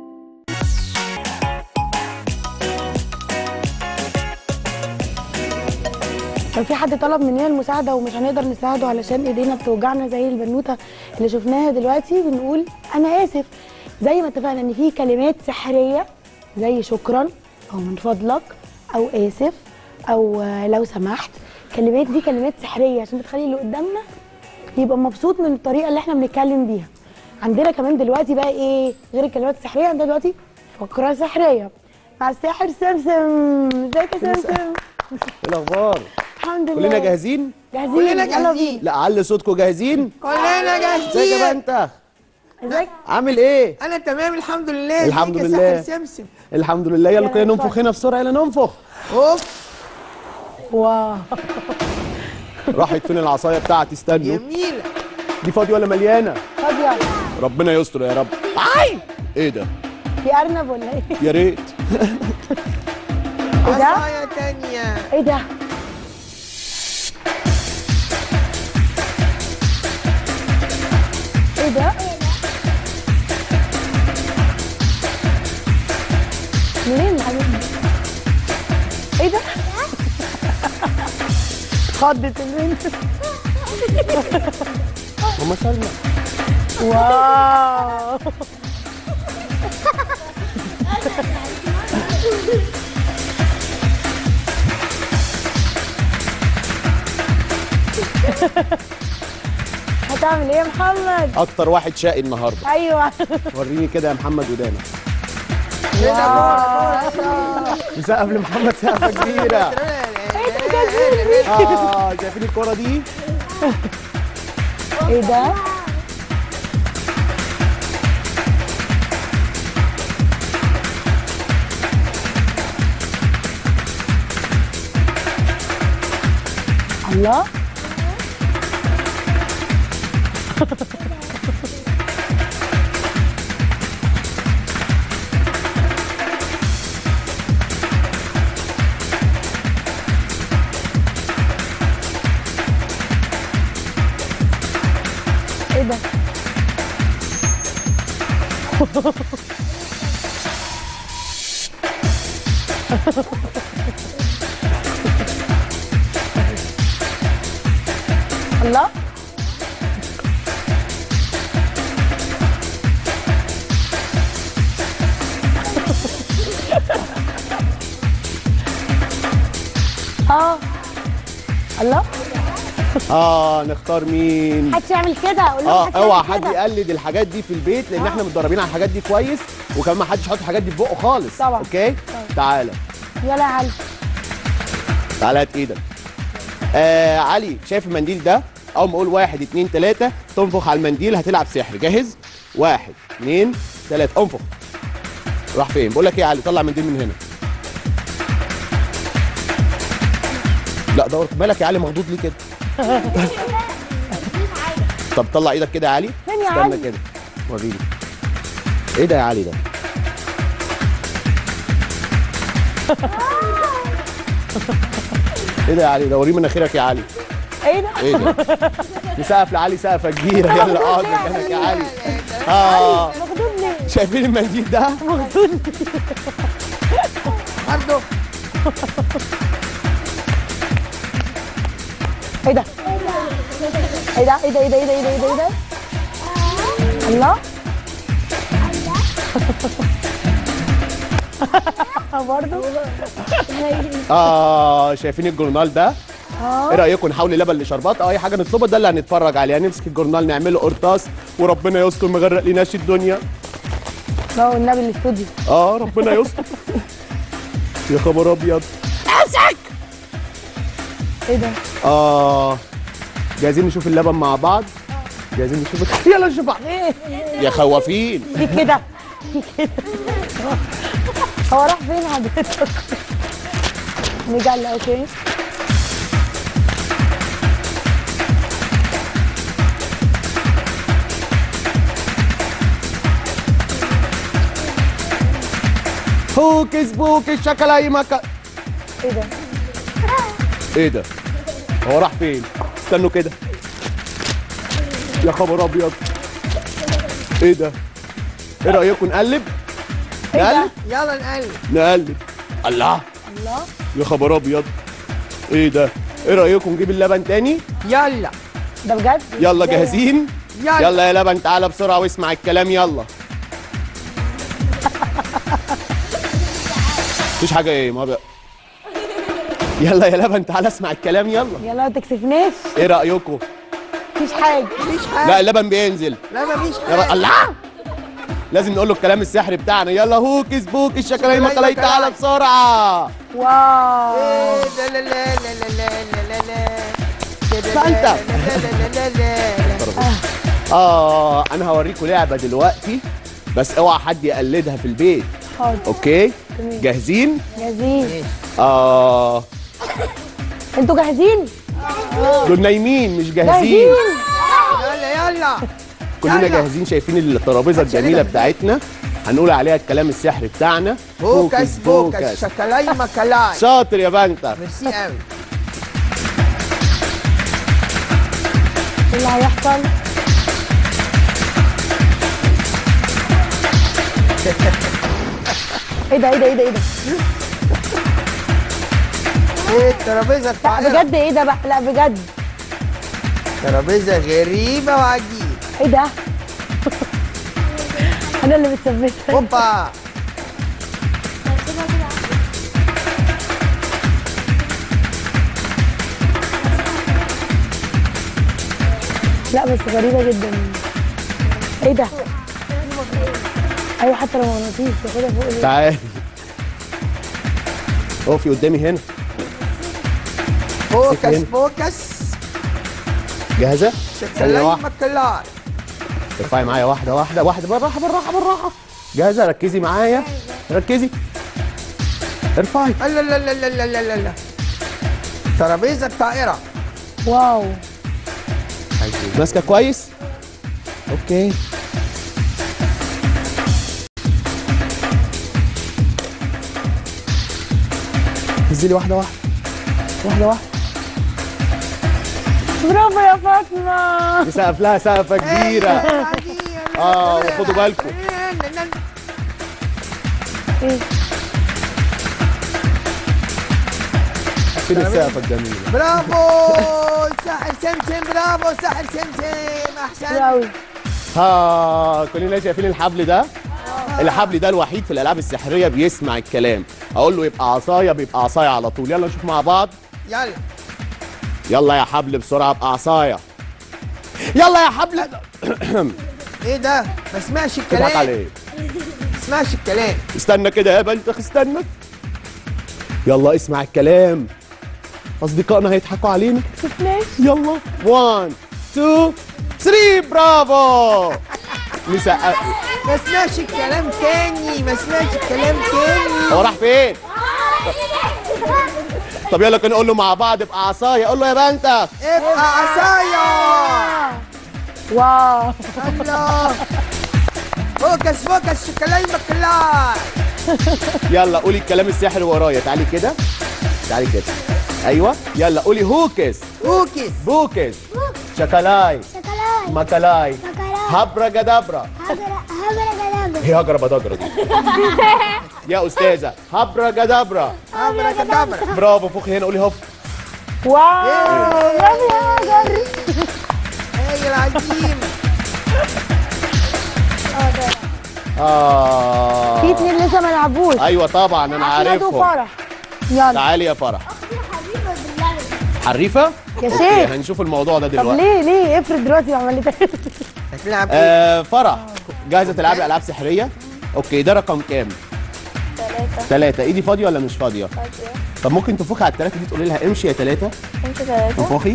لو في حد طلب مننا المساعدة ومش هنقدر نساعده علشان ايدينا بتوجعنا زي البنوتة اللي شفناها دلوقتي بنقول انا اسف زي ما اتفقنا ان في كلمات سحرية زي شكرا او من فضلك او اسف او آه، لو سمحت الكلمات دي كلمات سحريه عشان بتخلي اللي قدامنا يبقى مبسوط من الطريقه اللي احنا بنتكلم بيها عندنا كمان دلوقتي بقى ايه غير الكلمات السحريه عندنا دلوقتي فقره سحريه مع الساحر سمسم ازيك يا سمسم ايه الاخبار الحمد لله كلنا جاهزين جاهزين كلنا يلا جاهزين. بينا. لا علي صوتكم جاهزين كلنا ازيك يا جاهزين بنت ازيك عامل ايه؟ انا تمام الحمد لله الحمد ازيك يا لله. ساحر سمسم الحمد لله يلا يلا كده ننفخ اتفضل. هنا بسرعه يلا ننفخ اوف واو راحت فين العصايه بتاعتي استنوا جميله دي فاضيه ولا مليانه فاضيه ربنا يستر يا رب اي ايه ده في ارنب ولا ايه يا ريت ايه ده عصايه تانية ايه ده خضت البنت ماما سلمى واو هتعمل ايه يا محمد؟ اكتر واحد شقي النهارده ايوه وريني كده يا محمد ودانا واو. نسقف لمحمد سقفه كبيره اه شايفين الكوره دي ايه ده؟ الله ايه ده؟ الله اه الله اه نختار مين محدش يعمل كده قول لهم اه محدش اوعى يعمل حد كده. يقلد الحاجات دي في البيت لان احنا متدربين على الحاجات دي كويس وكمان ما حدش يحط الحاجات دي في بقه خالص طبعا. اوكي تعالى يلا يا علي تعالى هات ايدك آه علي شايف المنديل ده اول ما اقول واحد اتنين تلاته تنفخ على المنديل هتلعب سحر جاهز واحد اتنين تلاته انفخ راح فين بقول لك ايه يا علي طلع منديل من هنا لا دور مالك يا علي مخضوض ليه كده طب طلع ايدك كده يا علي فين يا استنى علي؟ كده وريني ايه ده يا علي ده ايه ده يا علي ده وريه مناخيرك يا علي ايه ده؟ ايه ده نسقف لعلي سقفه كبيره يلا اقعد مكانك يا علي اه مخدود ليه؟ شايفين المنديل ده مخدود ليه؟ برضه ايه ده؟ ايه ده؟ ايه ده؟ ايه ده؟ ايه ده؟ ايه ده؟ ايه ده؟ ايه ده؟ الله برضه اه شايفين الجورنال ده اه ايه رايكم نحول لبن لشربات او اي حاجه نطلبها ده اللي هنتفرج عليها نمسك الجورنال نعمله قرطاس وربنا يستر ما يغرق لناش الدنيا لا والنبي الاستوديو اه ربنا يستر يا خبر ابيض امسك ايه ده؟ اه جاهزين نشوف اللبن مع بعض جاهزين نشوف يلا نشوف بعض ايه؟ يا خوافين في كده في كده هو راح فين حضرتك؟ مجلة اوكي هوكس بوكس شكلاي مكا ايه ده؟ ايه ده هو راح فين استنوا كده يا خبر ابيض ايه ده ايه رايكم نقلب نقلب يلا نقلب نقلب الله الله يا خبر ابيض ايه ده ايه رايكم نجيب اللبن تاني يلا ده بجد؟ يلا إزاي؟ جاهزين يلا. يلا يا لبن تعالى بسرعه واسمع الكلام يلا مفيش حاجه ايه ما بقى يلا يا لبن تعالى اسمع الكلام يلا يلا ما تكسفناش ايه رايكم مفيش حاجة مفيش لا حاجه اللبن بينزل لا مفيش يلا حاجه الله لازم نقول له الكلام السحري بتاعنا يلا هوكس بوكس شكلاي مكلاي تعالى بسرعه واو إيه ده لا لا لا لا لا لا لا لا كده لا أنت. لا لا لا لا لا لا اه انا هوريكم لعبه دلوقتي بس اوعى حد يقلدها في البيت حاضر اوكي تمام. جاهزين جاهزين اه انتوا جاهزين؟ دول نايمين مش جاهزين جاهزين يلا يلا كلنا يلا. جاهزين شايفين الترابيزه الجميله بتاعتنا هنقول عليها الكلام السحري بتاعنا بوكس بوكس شكلاي مكلاي شاطر يا بنتا ميرسي قوي ايه اللي هيحصل؟ ايه ده ايه ده ايه ده ايه ده؟ ايه ترابيزه لا الطائره بجد ايه ده بقى لا بجد ترابيزه غريبه وعجيبه ايه ده انا اللي بتثبتها اوبا لا بس غريبه جدا ايه ده ايوه حتى لو مغناطيس ياخدها فوق ليه؟ تعال اقفي قدامي هنا فوكس هنا. فوكس جاهزه ثانيه سلام واحده مكلار ارفعي معايا واحده واحده واحده بالراحه بالراحه بالراحه جاهزه ركزي معايا ركزي ارفعي لا لا لا لا لا لا لا لا ترابيزه الطائره واو ماسكه كويس اوكي نزلي واحده واحده واحده واحده برافو يا فاطمه نسقف لها سقفه كبيره اه وخدوا بالكم ايه فين السقفه الجميله برافو ساحر سمسم برافو ساحر سمسم احسن قوي ها كلنا شايفين الحبل ده الحبل ده الوحيد في الالعاب السحريه بيسمع الكلام اقول له يبقى عصايه بيبقى عصايه على طول يلا نشوف مع بعض يلا يلا يا حبل بسرعه ابقى عصايه يلا يا حبل ايه ده ما سمعش تضحك الكلام عليه ما سمعش الكلام استنى كده يا بلتخ استنى يلا اسمع الكلام اصدقائنا هيضحكوا علينا يلا 1 2 3 برافو نسقف ما سمعش الكلام تاني ما سمعش الكلام تاني هو راح فين طب يلا كنا نقول له مع بعض ابقى عصايه قول له يا بنتك ابقى عصايه واو الله فوكس فوكس شوكولاي مكلار يلا قولي الكلام السحري ورايا تعالي كده تعالي كده ايوه يلا قولي هوكس هوكس بوكس شكلاي شكلاي مكلاي مكلاي. هبرة جدبرة هبرة هبرة جدابة هي هجرة بدجرة دي يا استاذة هبرة جدبرة ابرا كدابرا برافو فوقي هنا قولي هوب واو برافو يا هاجر هي العجيب اه في اتنين لسه ما لعبوش ايوه طبعا انا احمد عارفهم وفرح يلا تعالي يا فرح حريفه يا أوكي، شيخ. هنشوف الموضوع ده طب دلوقتي ليه ليه افرض دلوقتي عملتها هتلعب ايه؟ آه فرح جاهزه تلعبي العاب سحريه اوكي ده رقم كام ثلاثة ثلاثة ايدي فاضيه ولا مش فاضيه فاضية طب ممكن تنفخي على الثلاثه دي تقولي لها امشي يا ثلاثه انت ثلاثة انفخي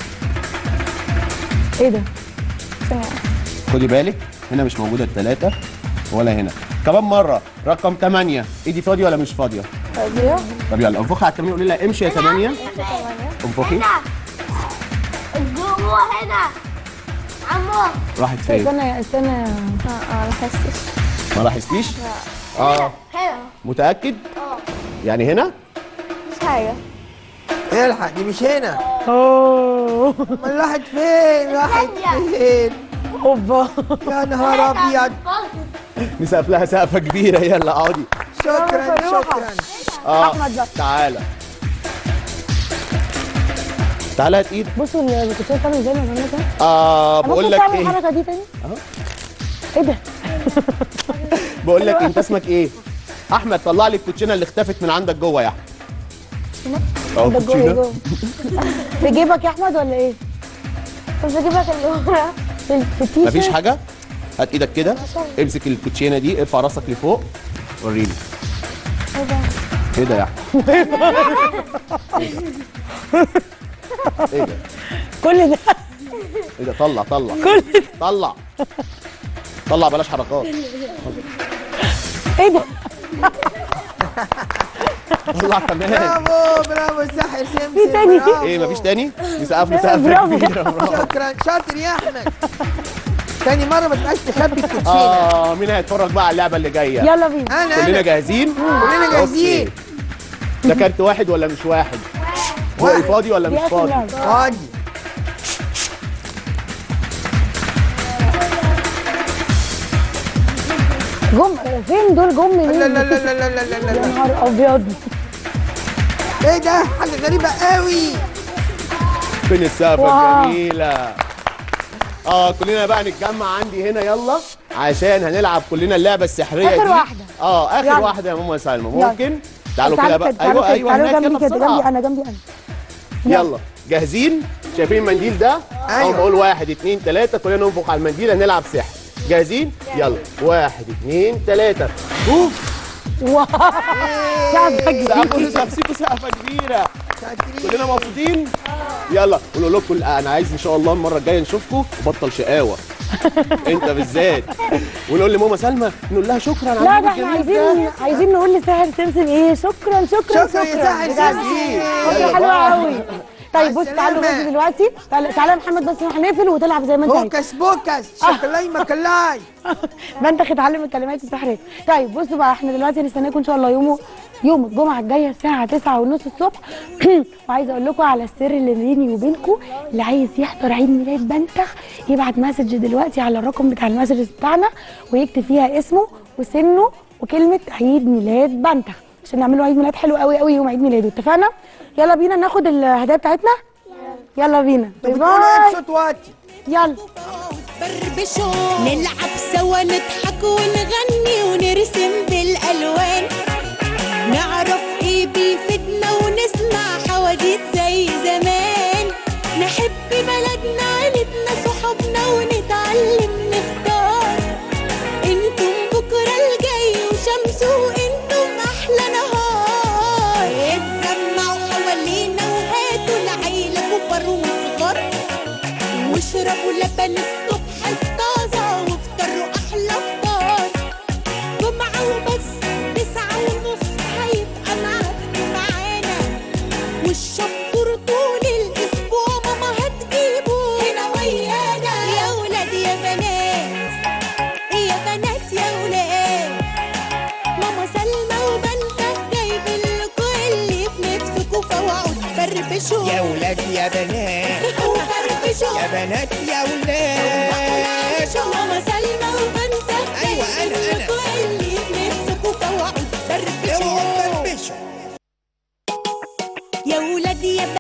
ايه ده ثانية خدي بالك هنا مش موجوده الثلاثه ولا هنا كمان مره رقم 8 ايدي فاضيه ولا مش فاضيه فاضية طب يلا انفخي على الثمانيه قولي لها امشي يا 8 انفخي جوه هنا عمو راحت فين استنى يا استنى يا اه اه ما حسيتش ما لاحظتيش اه هنا متاكد يعني هنا مش حاجة الحق دي مش هنا اوه امال راحت فين راحت فين اوبا يا نهار ابيض نسقف لها سقفه كبيره يلا اقعدي شكرا شكرا اه أحمد بقى. تعالى تعالى هات ايدك بصوا الكوتشيه بتعمل ازاي ما بعملها كده اه بقول ممكن لك تعمل ايه الحركه دي تاني اهو ايه ده بقول لك انت اسمك ايه احمد طلع لي الكوتشينه اللي اختفت من عندك جوه يا احمد اهو ده جوه الكوتشينه جوه في جيبك يا احمد ولا ايه طب اجيبك اللي ورا في في التيشيرت مفيش حاجه هات ايدك كده امسك الكوتشينه دي ارفع راسك لفوق وريني ايه ده يا احمد ايه ده كل ده ايه ده طلع طلع كل ده طلع طلع بلاش حركات ايه ده طلع كمان برافو برافو ساحر سمسم في تاني؟ برافو. ايه مفيش تاني نسقف له سقفه برافو. كبيره برافو شكرا شاطر يا احمد تاني مره ما تبقاش تخبي الكوتشينه اه مين هيتفرج بقى على اللعبه اللي جايه يلا بينا انا كلنا انا جاهزين كلنا جاهزين أوكي. ده كارت واحد ولا مش واحد واحد فاضي ولا دي مش اخر فاضي لعبه فاضي جم فين دول جم منين لا لا لا لا لا لا لا يا لا نهار ابيض ايه ده حاجه غريبه قوي فين السقفه واو. الجميله اه كلنا بقى نتجمع عندي هنا يلا عشان هنلعب كلنا اللعبه السحريه آخر دي واحدة. اه اخر يلا. واحده يا ماما سلمى يلا. ممكن تعالوا تعالوا كده بقى تعالوا ايوه ايوه تعالوا هناك جنبي يلا كده جنبي بسرعه انا جنبي انا يلا جاهزين شايفين المنديل ده أيوة. اول ما اقول واحد اتنين تلاته كلنا ننفخ على المنديل هنلعب سحر جاهزين يلا واحد اتنين تلاته اوف سقفة سقفوا سقفوا سقفه كبيره كلنا مبسوطين يلا قولوا له كل انا عايز ان شاء الله المره الجايه نشوفكم وبطل شقاوه انت بالذات ونقول لماما سلمى نقول لها شكرا على لا الفيديو ده احنا الجميل عايزين ده. عايزين نقول لساحر سمسم ايه شكرا شكرا شكرا يا ساحر بجد. سمسم. فكرة يلا حلوه بقى. قوي طيب بص تعالوا السلامة. بص دلوقتي تعالى تعالى يا محمد بس هنقفل وتلعب زي ما انت عايز بوكس بوكس شكلاي مكلاي بنتخ اتعلم الكلمات السحريه طيب بصوا بقى احنا دلوقتي هنستناكم ان شاء الله يوم يوم الجمعه الجايه الساعه 9 ونص الصبح وعايزه اقول لكم على السر اللي بيني وبينكم اللي عايز يحضر عيد ميلاد بنتخ يبعت مسج دلوقتي على الرقم بتاع المسج بتاعنا ويكتب فيها اسمه وسنه وكلمه عيد ميلاد بنتخ عشان نعمل له عيد ميلاد حلو قوي قوي يوم عيد ميلاده اتفقنا يلا بينا ناخد الهدايا بتاعتنا يلا بينا باي بتقولوا ايه باي بصوت واطي يلا بربشوا نلعب سوا نضحك ونغني ونرسم بالالوان نعرف ايه بيفيدنا ونسمع حواديت زي زمان نحب بلدنا عيلتنا صحابنا ونتعلم نختار انتم بكره الجاي وشمس وانتم احلى نهار اتجمعوا حوالينا وهاتوا العيله كبار وصغار واشربوا لبن الصبح الطازة وافطروا أحلى فطار جمعة وبس تسعة ونص هيبقى معاكم معانا والشطور طول الأسبوع ماما هتجيبوا هنا ويانا يا ولاد يا بنات يا بنات يا ولاد ماما سلمى وبنتك جايبين لكم اللي في نفسكوا فوعوا تفرفشوا يا ولاد يا بنات وفرفشوا يا بنات يا ولاد ماما سلمى